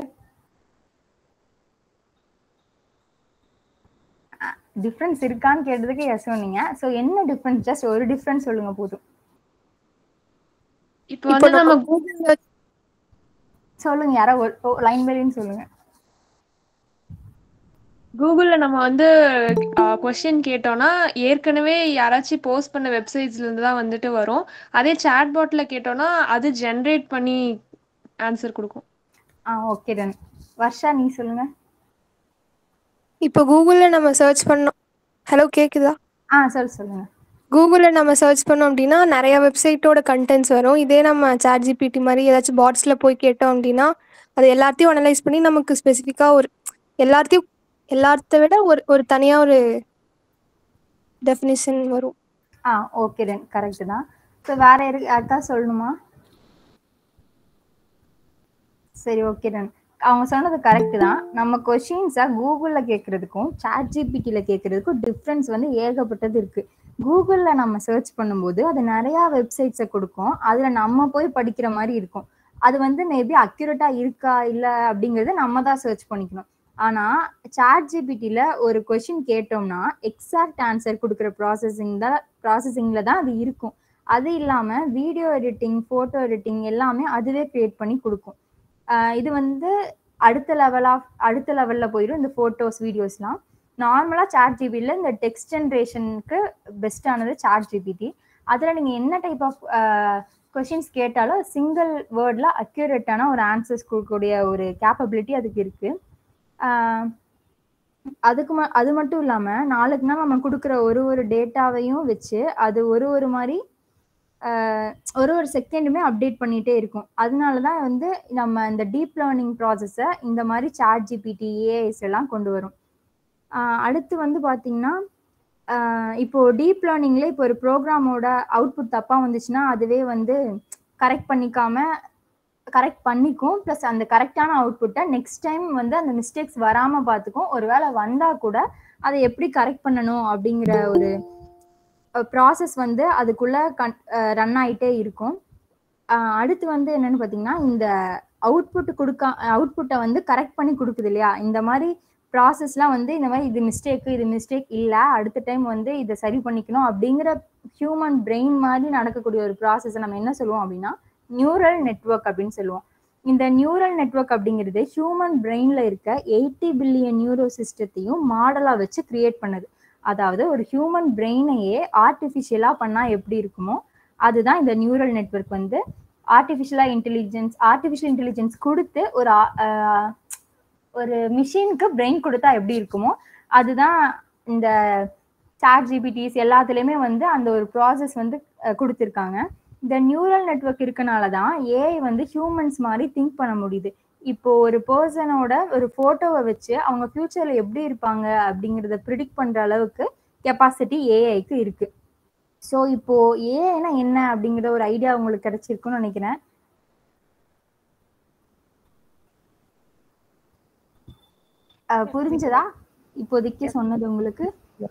டிஃப்ரென்ஸ் இருக்கான்னு கேட்டதுக்கு எஸ் சொன்னீங்க ஸோ என்ன டிஃப்ரென்ஸ் ஜஸ்ட் ஒரு டிஃப்ரென்ஸ் சொல்லுங்க போதும் இப்போ வந்து நம்ம கூகுள்ல சொல்லுங்க யாரோ லைன் பைலின்னு சொல்லுங்க கூகுள்ல நம்ம வந்து கொஸ்டின் கேட்டோம்னா ஏற்கனவே யாராச்சும் போஸ்ட் பண்ண வெப்சைட்ஸ்ல இருந்து தான் வந்துட்டு வரும் அதே சாட் பாட்ல கேட்டோம்னா அது ஜென்ரேட் பண்ணி ஆன்சர் கொடுக்கும் ஆ ஓகே டன் வர்ஷா நீ சொல்லுங்க இப்போ கூகுளில் நம்ம சர்ச் பண்ணோம் ஹலோ கேக்குதா ஆ சொல் சொல்லுங்க கூகுளில் நம்ம சர்ச் பண்ணோம் அப்படின்னா நிறைய வெப்சைட்டோட கண்டென்ட்ஸ் வரும் இதே நம்ம சாட் ஜிபிடி மாதிரி ஏதாச்சும் பாட்ஸில் போய் கேட்டோம் அப்படின்னா அது எல்லாத்தையும் அனலைஸ் பண்ணி நமக்கு ஸ்பெசிஃபிக்காக ஒரு எல்லாத்தையும் எல்லாத்த விட ஒரு ஒரு தனியாக ஒரு டெஃபினிஷன் வரும் ஆ ஓகே டன் கரெக்ட் தான் ஸோ வேற யாருக்கு யாருக்கா சொல்லணுமா சரி ஓகே டன் அவங்க சொன்னது கரெக்ட் தான் நம்ம கொஷின்ஸை கூகுளில் கேட்குறதுக்கும் சாட் ஜிபிடியில் கேட்குறதுக்கும் டிஃப்ரென்ஸ் வந்து ஏகப்பட்டது இருக்கு கூகுளில் நம்ம சர்ச் பண்ணும்போது அது நிறையா வெப்சைட்ஸை கொடுக்கும் அதில் நம்ம போய் படிக்கிற மாதிரி இருக்கும் அது வந்து மேபி அக்யூரேட்டாக இருக்கா இல்லை அப்படிங்கிறத நம்ம தான் சர்ச் பண்ணிக்கணும் ஆனால் சாட் ஜிபிடியில் ஒரு கொஷின் கேட்டோம்னா எக்ஸாக்ட் ஆன்சர் கொடுக்குற ப்ராசஸிங் தான் ப்ராசஸிங்கில் தான் அது இருக்கும் அது இல்லாமல் வீடியோ எடிட்டிங் ஃபோட்டோ எடிட்டிங் எல்லாமே அதுவே க்ரியேட் பண்ணி கொடுக்கும் ஆஹ் இது வந்து அடுத்த லெவல் ஆஃப் அடுத்த லெவலில் போயிடும் இந்த ஃபோட்டோஸ் வீடியோஸ்லாம் நார்மலாக சாட் ஜிபியில் இந்த டெக்ஸ்ட் ஜென்ரேஷனுக்கு பெஸ்ட்டானது சாட் ஜிபிடி அதில் நீங்கள் என்ன டைப் ஆஃப் கொஷின்ஸ் கேட்டாலும் சிங்கிள் வேர்டில் அக்யூரேட்டான ஒரு ஆன்சர்ஸ் கொடுக்கக்கூடிய ஒரு கேப்பபிலிட்டி அதுக்கு இருக்குது அதுக்கு ம அது மட்டும் இல்லாமல் நாளுக்கு நாள் நம்ம கொடுக்குற ஒரு ஒரு டேட்டாவையும் வச்சு அது ஒரு ஒரு மாதிரி ஆஹ் ஒரு ஒரு செகண்டுமே அப்டேட் பண்ணிகிட்டே இருக்கும் அதனால தான் வந்து நம்ம இந்த டீப் லேர்னிங் ப்ராசஸை இந்த மாதிரி சாட் ஜிபிடி ஏஐஸ் எல்லாம் கொண்டு வரும் ஆஹ் அடுத்து வந்து பார்த்தீங்கன்னா ஆஹ் இப்போ டீப் லேர்னிங்ல இப்போ ஒரு ப்ரோக்ராமோட அவுட்புட் தப்பாக வந்துச்சுன்னா அதுவே வந்து கரெக்ட் பண்ணிக்காம கரெக்ட் பண்ணிக்கும் ப்ளஸ் அந்த கரெக்டான அவுட்புட்டை நெக்ஸ்ட் டைம் வந்து அந்த மிஸ்டேக்ஸ் வராமல் பார்த்துக்கும் ஒருவேளை வந்தால் கூட அதை எப்படி கரெக்ட் பண்ணணும் அப்படிங்கிற ஒரு ப்ராசஸ் வந்து அதுக்குள்ள கன் ரன் ஆகிட்டே இருக்கும் அஹ் அடுத்து வந்து என்னன்னு பார்த்தீங்கன்னா இந்த அவுட்புட் கொடுக்க அவுட்புட்டை வந்து கரெக்ட் பண்ணி கொடுக்குது இல்லையா இந்த மாதிரி ப்ராசஸ்லாம் வந்து இந்த மாதிரி இது மிஸ்டேக்கு இது மிஸ்டேக் இல்லை அடுத்த டைம் வந்து இதை சரி பண்ணிக்கணும் அப்படிங்கிற ஹியூமன் பிரெயின் மாதிரி நடக்கக்கூடிய ஒரு ப்ராசஸை நம்ம என்ன சொல்லுவோம் அப்படின்னா நியூரல் நெட்வொர்க் அப்படின்னு சொல்லுவோம் இந்த நியூரல் நெட்வொர்க் அப்படிங்கிறது ஹியூமன் பிரெயின்ல இருக்க எயிட்டி பில்லியன் நியூரோ சிஸ்டத்தையும் மாடலாக வச்சு கிரியேட் பண்ணுது அதாவது ஒரு ஹியூமன் பிரெயினையே ஆர்டிஃபிஷியலாக பண்ணால் எப்படி இருக்குமோ அதுதான் இந்த நியூரல் நெட்வொர்க் வந்து ஆர்டிஃபிஷியலாக இன்டெலிஜென்ஸ் ஆர்டிஃபிஷியல் இன்டெலிஜென்ஸ் கொடுத்து ஒரு ஆ- ஒரு மிஷினுக்கு பிரெயின் கொடுத்தா எப்படி இருக்குமோ அதுதான் இந்த சாட் ஜிபிடிஸ் எல்லாத்துலேயுமே வந்து அந்த ஒரு ப்ராசஸ் வந்து அஹ், கொடுத்திருக்காங்க இந்த நியூரல் நெட்வொர்க் இருக்கனால தான் ஏஐ வந்து ஹியூமன்ஸ் மாதிரி திங்க் பண்ண முடியுது இப்போ ஒரு பர்சனோட ஒரு போட்டோவை வச்சு அவங்க ஃபியூச்சர்ல எப்படி இருப்பாங்க அப்படிங்கிறத ப்ரிடிக்ட் பண்ற அளவுக்கு கெப்பாசிட்டி ஏஐக்கு இருக்கு ஸோ இப்போ ஏஐனா என்ன அப்படிங்கிற ஒரு ஐடியா உங்களுக்கு கிடைச்சிருக்குன்னு நினைக்கிறேன் அஹ் புரிஞ்சதா இப்போதைக்கு சொன்னது உங்களுக்கு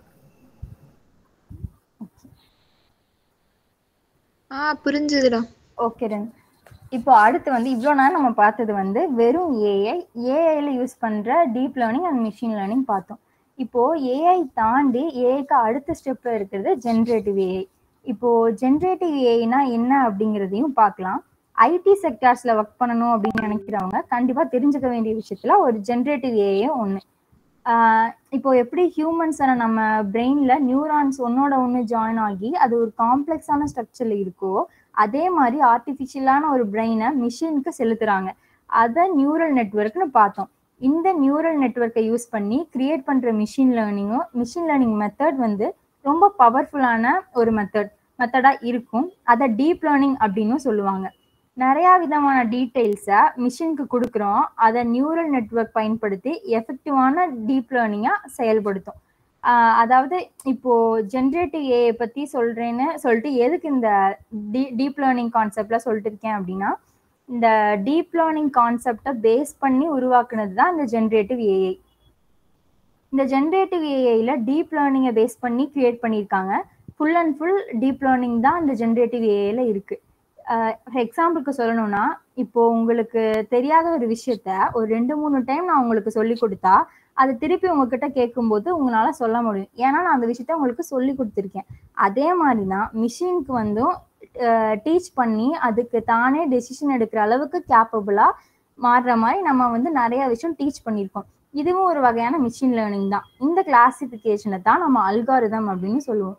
ஆ புரிஞ்சுதுடா ஓகே டன் இப்போ அடுத்து வந்து இவ்வளோ நேரம் நம்ம பார்த்தது வந்து வெறும் ஏஐ ஏஐல யூஸ் பண்ற deep learning and machine learning பார்த்தோம் இப்போ ஏஐ தாண்டி ஏஐக்கு அடுத்த ஸ்டெப்ல இருக்கிறது ஜென்ரேட்டிவ் ஏஐ இப்போ ஜென்ரேட்டிவ் ஏஐனா என்ன அப்படிங்கிறதையும் பார்க்கலாம் ஐடி செக்டார்ஸ்ல ஒர்க் பண்ணணும் அப்படின்னு நினைக்கிறவங்க கண்டிப்பா தெரிஞ்சுக்க வேண்டிய விஷயத்துல ஒரு ஜென்ரேட்டிவ் ஏஐ ஒன்று இப்போ எப்படி ஹியூமன்ஸான நம்ம பிரெயின்ல நியூரான்ஸ் ஒன்னோட ஒன்று ஜாயின் ஆகி அது ஒரு காம்ப்ளெக்ஸான ஸ்ட்ரக்சர்ல இருக்கோ அதே மாதிரி ஆர்டிஃபிஷியலான ஒரு பிரெயினை மிஷினுக்கு செலுத்துறாங்க அதை நியூரல் நெட்வொர்க்னு பார்த்தோம் இந்த நியூரல் நெட்வொர்க்கை யூஸ் பண்ணி கிரியேட் பண்ற மிஷின் லேர்னிங்கும் மிஷின் லேர்னிங் மெத்தட் வந்து ரொம்ப பவர்ஃபுல்லான ஒரு மெத்தட் மெத்தடா இருக்கும் அதை டீப் லேர்னிங் அப்படின்னு சொல்லுவாங்க நிறைய விதமான டீட்டெயில்ஸை மிஷினுக்கு கொடுக்குறோம் அதை நியூரல் நெட்வொர்க் பயன்படுத்தி எஃபெக்டிவான டீப் லேர்னிங்காக செயல்படுத்தும் ஆஹ் அதாவது இப்போ ஜென்ரேட்டிவ் ஏஐ பத்தி சொல்றேன்னு சொல்லிட்டு எதுக்கு இந்த டீ டீப் லேர்னிங் கான்செப்ட்ல சொல்லிட்டு இருக்கேன் அப்படின்னா இந்த டீப் லேர்னிங் கான்செப்டை பேஸ் பண்ணி உருவாக்குனது தான் இந்த ஜென்ரேட்டிவ் ஏஐ இந்த ஜென்ரேட்டிவ் ஏஐல டீப் லேர்னிங்கை பேஸ் பண்ணி கிரியேட் பண்ணியிருக்காங்க full and full deep learning தான் இந்த ஜென்ரேட்டிவ் ஏஐல இருக்கு ஃபார் எக்ஸாம்பிளுக்கு சொல்லணும்னா இப்போ உங்களுக்கு தெரியாத ஒரு விஷயத்த ஒரு ரெண்டு மூணு டைம் நான் உங்களுக்கு சொல்லி கொடுத்தா அது திருப்பி உங்ககிட்ட கேட்கும்போது உங்களால சொல்ல முடியும் ஏன்னா நான் அந்த விஷயத்த உங்களுக்கு சொல்லி கொடுத்துருக்கேன் அதே மாதிரி தான் மிஷினுக்கு வந்தும் டீச் பண்ணி அதுக்கு தானே டெசிஷன் எடுக்கிற அளவுக்கு கேப்பபிளா மாறுற மாதிரி நம்ம வந்து நிறைய விஷயம் டீச் பண்ணியிருக்கோம் இதுவும் ஒரு வகையான மிஷின் லேர்னிங் தான் இந்த கிளாசிஃபிகேஷனை தான் நம்ம அல்காரிதம் அப்படின்னு சொல்லுவோம்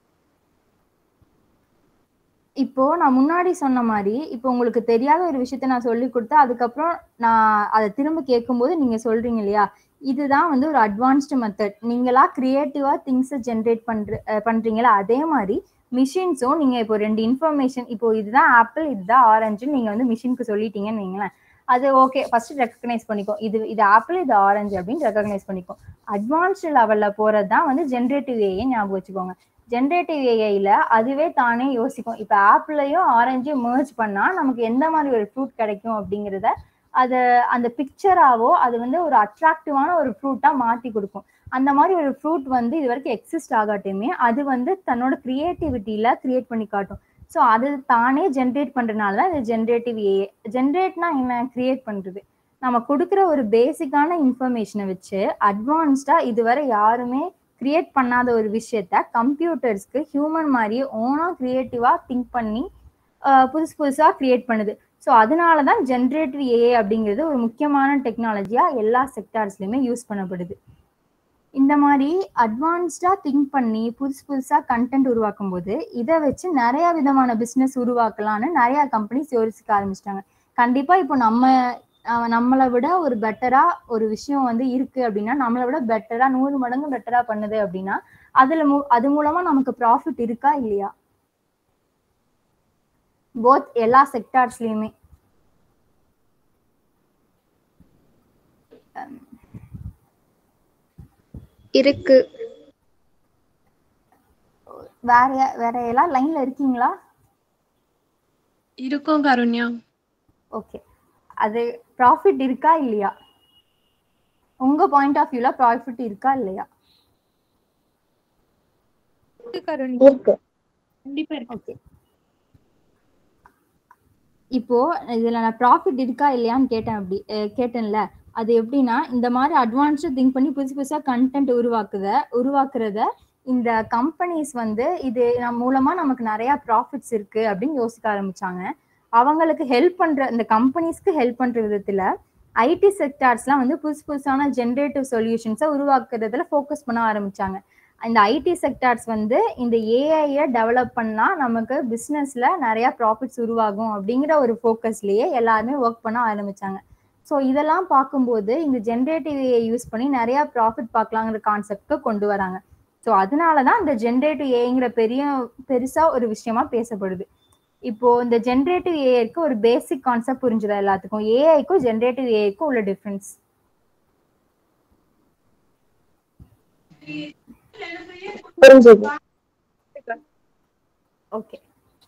இப்போ நான் முன்னாடி சொன்ன மாதிரி இப்போ உங்களுக்கு தெரியாத ஒரு விஷயத்த நான் சொல்லி கொடுத்தா அதுக்கப்புறம் நான் அதை திரும்ப கேட்கும்போது நீங்க சொல்றீங்க இல்லையா இதுதான் வந்து ஒரு அட்வான்ஸ்டு மெத்தட் நீங்களா கிரியேட்டிவா திங்ஸை ஜென்ரேட் பண்ற அஹ் பண்றீங்களா அதே மாதிரி மிஷின்ஸும் நீங்க இப்போ ரெண்டு இன்ஃபர்மேஷன் இப்போ இதுதான் ஆப்பிள் இதுதான் ஆரஞ்சுன்னு நீங்க வந்து மிஷினுக்கு சொல்லிட்டீங்கன்னு வைங்களேன் அது ஓகே ஃபர்ஸ்ட் ரெக்கக்னைஸ் பண்ணிக்கோ இது இது ஆப்பிள் இது ஆரஞ்சு அப்படின்னு ரெக்கக்னைஸ் பண்ணிக்கோ அட்வான்ஸ்டு லெவல்ல போறது தான் வந்து ஜென்ரேட்டிவ் ஏஐ ஞாபகம் வச்சுக்கோங்க ஜென்ரேட்டிவ் ஏஐல அதுவே தானே யோசிக்கும் இப்போ ஆப்பிளையும் ஆரஞ்சையும் merge பண்ணா நமக்கு எந்த மாதிரி ஒரு ஃப்ரூட் கிடைக்கும் அப்படிங்கிறத அதை அந்த பிக்சராவோ அது வந்து ஒரு அட்ராக்டிவான ஒரு ஃப்ரூட்டா மாத்தி கொடுக்கும் அந்த மாதிரி ஒரு ஃப்ரூட் வந்து இது வரைக்கும் எக்ஸிஸ்ட் ஆகாட்டுமே அது வந்து தன்னோட கிரியேட்டிவிட்டியில கிரியேட் பண்ணி காட்டும் ஸோ அது தானே ஜென்ரேட் பண்றதுனால தான் இது ஜென்ரேட்டிவ் ஏஏ ஜென்ரேட்னா என்ன கிரியேட் பண்றது நம்ம கொடுக்குற ஒரு பேசிக்கான இன்ஃபர்மேஷனை வச்சு அட்வான்ஸ்டா இதுவரை யாருமே கிரியேட் பண்ணாத ஒரு விஷயத்த கம்ப்யூட்டர்ஸ்க்கு ஹியூமன் மாதிரியே ஓனா கிரியேட்டிவா திங்க் பண்ணி ஆஹ் புதுசு புதுசா கிரியேட் பண்ணுது ஸோ அதனால தான் ஜென்ரேட்டிவ் ஏஏ அப்படிங்கிறது ஒரு முக்கியமான டெக்னாலஜியா எல்லா செக்டார்ஸ்லயுமே யூஸ் பண்ணப்படுது இந்த மாதிரி அட்வான்ஸ்டா திங்க் பண்ணி புதுசு புதுசா கண்டென்ட் உருவாக்கும் போது இதை வச்சு நிறைய விதமான பிசினஸ் உருவாக்கலாம்னு நிறைய கம்பெனிஸ் யோசிக்க ஆரம்பிச்சிட்டாங்க கண்டிப்பா இப்போ நம்ம அஹ், நம்மளை விட ஒரு பெட்டரா ஒரு விஷயம் வந்து இருக்கு அப்படின்னா நம்மளை விட பெட்டரா நூறு மடங்கு பெட்டரா பண்ணுது அப்படின்னா அதுல மூ- அது மூலமா நமக்கு ப்ராஃபிட் இருக்கா இல்லையா போத் எல்லா செக்டார்ஸ்லயுமே இருக்கு வேற யா- வேற எல்லாம் லைன்ல இருக்கீங்களா இருக்கும் கருண்யா ஓகே அது ப்ராஃபிட் இருக்கா இல்லையா உங்க பாயிண்ட் ஆஃப் வியூல ப்ராஃபிட் இருக்கா இல்லையா இருக்கு கண்டிப்பா இருக்கு ஓகே இப்போ இதுல நான் ப்ராஃபிட் இருக்கா இல்லையான்னு கேட்டேன் அப்படி அஹ் கேட்டேன்ல அது எப்படின்னா இந்த மாதிரி அட்வான்ஸ்டா திங்க் பண்ணி புதுசு புதுசா கண்டென்ட் உருவாக்குத உருவாக்குறத இந்த கம்பெனிஸ் வந்து இது நம்ம மூலமா நமக்கு நிறைய ப்ராஃபிட்ஸ் இருக்கு அப்படின்னு யோசிக்க ஆரம்பிச்சாங்க அவங்களுக்கு ஹெல்ப் பண்ற இந்த கம்பெனிஸ்க்கு ஹெல்ப் பண்ற விதத்துல ஐடி செக்டார்ஸ்லாம் வந்து புதுசு புதுசான ஜென்ரேட்டிவ் சொல்யூஷன்ஸை உருவாக்குறதுல ஃபோக்கஸ் பண்ண ஆரம்பிச்சாங்க இந்த ஐடி செக்டார்ஸ் வந்து இந்த ஏஐயை டெவலப் பண்ணா நமக்கு பிஸ்னஸ்ல நிறைய ப்ராஃபிட்ஸ் உருவாகும் அப்படிங்கிற ஒரு ஃபோக்கஸ்லயே எல்லாருமே ஒர்க் பண்ண ஆரம்பிச்சாங்க ஸோ இதெல்லாம் பார்க்கும்போது இந்த ஜென்ரேட்டிவ் ஏஐ யூஸ் பண்ணி நிறைய ப்ராஃபிட் பார்க்கலாங்கிற கான்செப்ட்க்கு கொண்டு வராங்க ஸோ அதனால தான் இந்த ஜென்ரேட்டிவ் ஏஐங்கிற பெரிய பெருசா ஒரு விஷயமா பேசப்படுது இப்போ இந்த ஜென்ரேட்டிவ் ஏஐக்கு ஒரு பேசிக் கான்செப்ட் புரிஞ்சுதா எல்லாத்துக்கும் ஏஐக்கும் ஜென்ரேட்டிவ் ஏஐக்கும் உள்ள டிஃப்ரென்ஸ் புரிஞ்சது ஓகே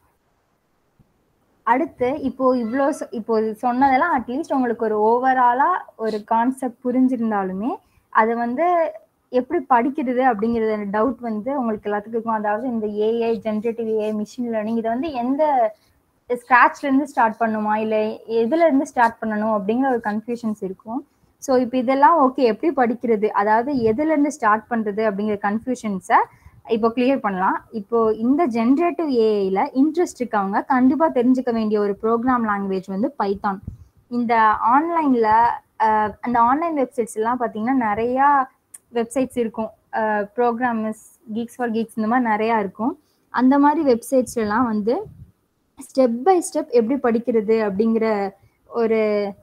அடுத்து இப்போ இவ்வளோ சொ- இப்போ இது சொன்னதெல்லாம் அட்லீஸ்ட் உங்களுக்கு ஒரு ஓவராலா ஒரு கான்செப்ட் புரிஞ்சிருந்தாலுமே அதை வந்து எப்படி படிக்கிறது அப்படிங்கிறது டவுட் வந்து உங்களுக்கு எல்லாத்துக்கும் இருக்கும் அதாவது இந்த AI generative AI machine learning இதை வந்து எந்த ஸ்க்ராட்ச்ல இருந்து ஸ்டார்ட் பண்ணுமா இல்லை எதுல இருந்து ஸ்டார்ட் பண்ணணும் அப்படிங்கிற ஒரு கன்ஃபியூஷன்ஸ் இருக்கும் ஸோ இப்போ இதெல்லாம் ஓகே எப்படி படிக்கிறது அதாவது எதுல இருந்து ஸ்டார்ட் பண்றது அப்படிங்கிற கன்ஃபியூஷன்ஸை இப்போ கிளியர் பண்ணலாம் இப்போ இந்த ஜென்ரேட்டிவ் ஏஐல இன்ட்ரெஸ்ட் இருக்கவங்க கண்டிப்பா தெரிஞ்சுக்க வேண்டிய ஒரு ப்ரோக்ராம் லாங்குவேஜ் வந்து பைத்தான் இந்த ஆன்லைன்ல அந்த ஆன்லைன் வெப்சைட்ஸ் எல்லாம் பார்த்தீங்கன்னா நிறையா வெப்சைட்ஸ் இருக்கும் ப்ரோக்ராம்ஸ் கீக்ஸ் ஃபார் கீக்ஸ் இந்த மாதிரி நிறையா இருக்கும் அந்த மாதிரி வெப்சைட்ஸ் எல்லாம் வந்து ஸ்டெப் பை ஸ்டெப் எப்படி படிக்கிறது அப்படிங்கிற ஒரு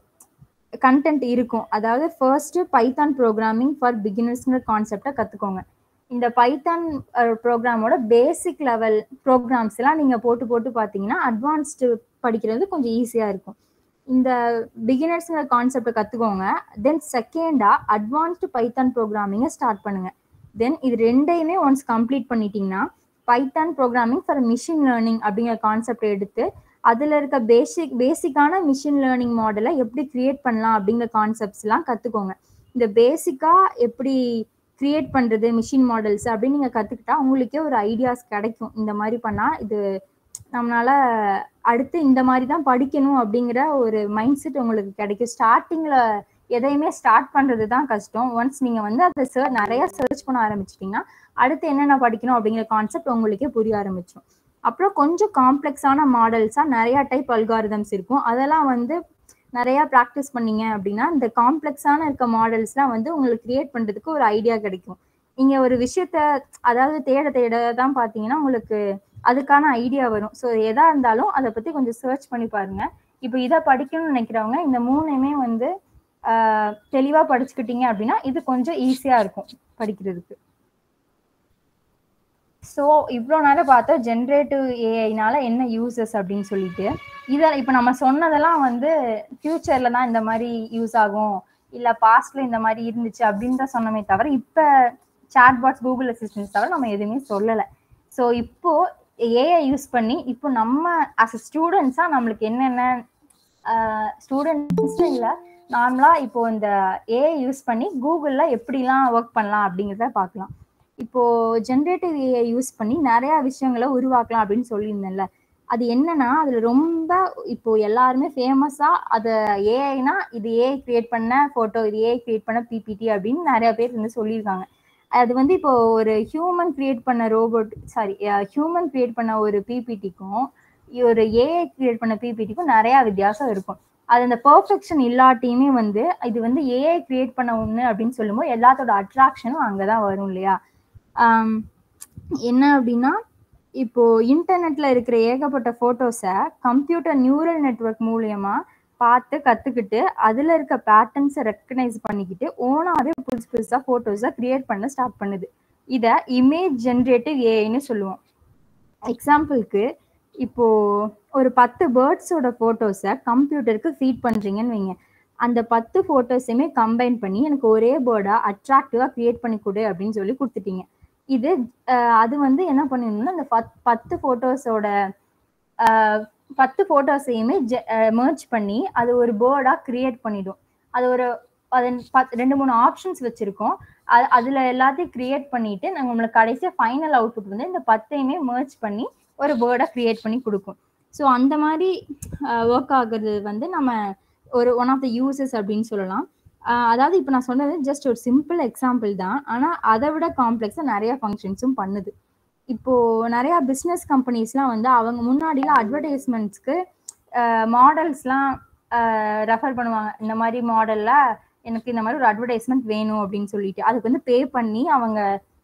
கண்டென்ட் இருக்கும் அதாவது ஃபர்ஸ்ட் பைத்தான் ப்ரோக்ராமிங் ஃபார் பிகினர்ஸ்ங்கிற கான்செப்டை கற்றுக்கோங்க இந்த பைத்தான் ப்ரோக்ராமோட பேசிக் லெவல் ப்ரோக்ராம்ஸ் எல்லாம் நீங்கள் போட்டு போட்டு பார்த்தீங்கன்னா அட்வான்ஸ்டு படிக்கிறது கொஞ்சம் ஈஸியாக இருக்கும் இந்த பிகினர்ஸ்ங்கிற கான்செப்டை கற்றுக்கோங்க தென் செகண்டாக அட்வான்ஸ்டு பைத்தான் ப்ரோக்ராமிங்கை ஸ்டார்ட் பண்ணுங்க தென் இது ரெண்டையுமே ஒன்ஸ் கம்ப்ளீட் பண்ணிட்டீங்கன்னா Python programming for machine learning அப்படிங்கிற கான்செப்ட் எடுத்து அதில் இருக்க பேசிக் பேசிக்கான மிஷின் லேர்னிங் மாடலை எப்படி கிரியேட் பண்ணலாம் அப்படிங்கிற கான்செப்ட்ஸ்லாம் கற்றுக்கோங்க இந்த பேசிக்காக எப்படி கிரியேட் பண்ணுறது மிஷின் மாடல்ஸ் அப்படின்னு நீங்கள் கற்றுக்கிட்டா உங்களுக்கே ஒரு ஐடியாஸ் கிடைக்கும் இந்த மாதிரி பண்ணால் இது நம்மளால அடுத்து இந்த மாதிரி தான் படிக்கணும் அப்படிங்கிற ஒரு மைண்ட் செட் உங்களுக்கு கிடைக்கும் ஸ்டார்டிங்கில் எதையுமே ஸ்டார்ட் பண்ணுறது தான் கஷ்டம் ஒன்ஸ் நீங்கள் வந்து அதை சர் நிறைய சர்ச் பண்ண ஆரம்பிச்சிட்டிங்கன்னா அடுத்து என்னென்ன படிக்கணும் அப்படிங்கிற கான்செப்ட் உங்களுக்கே புரிய ஆரம்பிச்சிடும் அப்புறம் கொஞ்சம் காம்ப்ளெக்ஸான மாடல்ஸாக நிறையா டைப் அல்காரிதம்ஸ் இருக்கும் அதெல்லாம் வந்து நிறையா ப்ராக்டிஸ் பண்ணீங்க அப்படின்னா இந்த காம்ப்ளெக்ஸான இருக்க மாடல்ஸ்லாம் வந்து உங்களுக்கு கிரியேட் பண்ணுறதுக்கு ஒரு ஐடியா கிடைக்கும் நீங்கள் ஒரு விஷயத்த அதாவது தேட தேட தான் பார்த்தீங்கன்னா உங்களுக்கு அதுக்கான ஐடியா வரும் ஸோ எதா இருந்தாலும் அதை பற்றி கொஞ்சம் சர்ச் பண்ணி பாருங்க இப்போ இதை படிக்கணும்னு நினைக்கிறவங்க இந்த மூணுமே வந்து தெளிவாக படிச்சுக்கிட்டீங்க அப்படின்னா இது கொஞ்சம் ஈஸியாக இருக்கும் படிக்கிறதுக்கு ஸோ இவ்வளோ நேரம் பார்த்தா ஜென்ரேட்டிவ் ஏஐனால என்ன யூசஸ் அப்படின்னு சொல்லிட்டு இதை இப்போ நம்ம சொன்னதெல்லாம் வந்து ஃபியூச்சர்ல தான் இந்த மாதிரி யூஸ் ஆகும் இல்லை பாஸ்ட்ல இந்த மாதிரி இருந்துச்சு அப்படின்னு தான் சொன்னமே தவிர இப்போ சாட்பாட்ஸ் கூகுள் அசிஸ்டன்ஸ் தவிர நம்ம எதுவுமே சொல்லலை ஸோ இப்போ ஏஐ யூஸ் பண்ணி இப்போ நம்ம அஸ் அ ஸ்டூடெண்ட்ஸாக நம்மளுக்கு என்னென்ன ஸ்டூடெண்ட்ஸ் இல்லை நார்மலாக இப்போ இந்த ஏஐ யூஸ் பண்ணி கூகுளில் எப்படிலாம் ஒர்க் பண்ணலாம் அப்படிங்கிறத பார்க்கலாம் இப்போ ஜென்ரேட்டிவ் ஏஐ யூஸ் பண்ணி நிறைய விஷயங்களை உருவாக்கலாம் அப்படின்னு சொல்லியிருந்தேன்ல அது என்னன்னா அதுல ரொம்ப இப்போ எல்லாருமே ஃபேமஸா அத ஏஐனா இது ஏஐ கிரியேட் பண்ண போட்டோ இது ஏஐ கிரியேட் பண்ண பிபிடி அப்படின்னு நிறைய பேர் வந்து சொல்லியிருக்காங்க அது வந்து இப்போ ஒரு ஹியூமன் கிரியேட் பண்ண ரோபோட் சாரி ஹியூமன் கிரியேட் பண்ண ஒரு பிபிடிக்கும் ஒரு ஏஐ கிரியேட் பண்ண பிபிடிக்கும் நிறைய வித்தியாசம் இருக்கும் அது அந்த பெர்ஃபெக்ஷன் இல்லாட்டியுமே வந்து இது வந்து ஏஐ கிரியேட் பண்ண ஒண்ணு அப்படின்னு சொல்லும்போது எல்லாத்தோட அட்ராக்ஷனும் அங்கதான் வரும் இல்லையா ஆம், என்ன அப்படின்னா இப்போ இன்டர்நெட்ல இருக்கிற ஏகப்பட்ட போட்டோஸை கம்ப்யூட்டர் நியூரல் நெட்வொர்க் மூலியமா பார்த்து கத்துக்கிட்டு அதுல இருக்க பேட்டர்ன்ஸை ரெக்கனைஸ் பண்ணிக்கிட்டு ஓனாவே புதுசு புதுசா போட்டோஸை கிரியேட் பண்ண ஸ்டார்ட் பண்ணுது இத இமேஜ் ஜென்ரேட்டிவ் ஏஐன்னு சொல்லுவோம் எக்ஸாம்பிளுக்கு இப்போ ஒரு பத்து பேர்ட்ஸோட போட்டோஸை கம்ப்யூட்டருக்கு ஃபீட் பண்றீங்கன்னு வைங்க அந்த பத்து போட்டோஸையுமே கம்பைன் பண்ணி எனக்கு ஒரே பேர்டா அட்ராக்டிவா கிரியேட் பண்ணி கொடு அப்படின்னு சொல்லி கொடுத்துட்டீங்க இது அஹ், அது வந்து என்ன பண்ணிடணும்னா அந்த பத்- பத்து போட்டோஸோட பத்து போட்டோஸையுமே merge பண்ணி அது ஒரு பேர்டா கிரியேட் பண்ணிடும் அது ஒரு அது பத்- ரெண்டு மூணு ஆப்ஷன்ஸ் வச்சிருக்கோம் அது அதுல எல்லாத்தையும் கிரியேட் பண்ணிட்டு நாங்க உங்களுக்கு கடைசியா ஃபைனல் அவுட்புட் வந்து இந்த பத்தையுமே merge பண்ணி ஒரு பேர்டா கிரியேட் பண்ணி கொடுக்கும் ஸோ அந்த மாதிரி ஒர்க் ஆகுறது வந்து நம்ம ஒரு ஒன் ஆஃப் த யூசஸ் அப்படின்னு சொல்லலாம் ஆஹ் அதாவது இப்போ நான் சொன்னது ஜஸ்ட் ஒரு சிம்பிள் எக்ஸாம்பிள் தான் ஆனால் அதை விட காம்ப்ளெக்ஸாக நிறைய ஃபங்க்ஷன்ஸும் பண்ணுது இப்போ நிறைய பிஸ்னஸ் கம்பெனிஸ்லாம் வந்து அவங்க முன்னாடிலாம் அட்வர்டைஸ்மெண்ட்ஸ்க்கு மாடல்ஸ்லாம் ரெஃபர் பண்ணுவாங்க இந்த மாதிரி மாடலில் எனக்கு இந்த மாதிரி ஒரு அட்வர்டைஸ்மெண்ட் வேணும் அப்படின்னு சொல்லிட்டு அதுக்கு வந்து பே பண்ணி அவங்க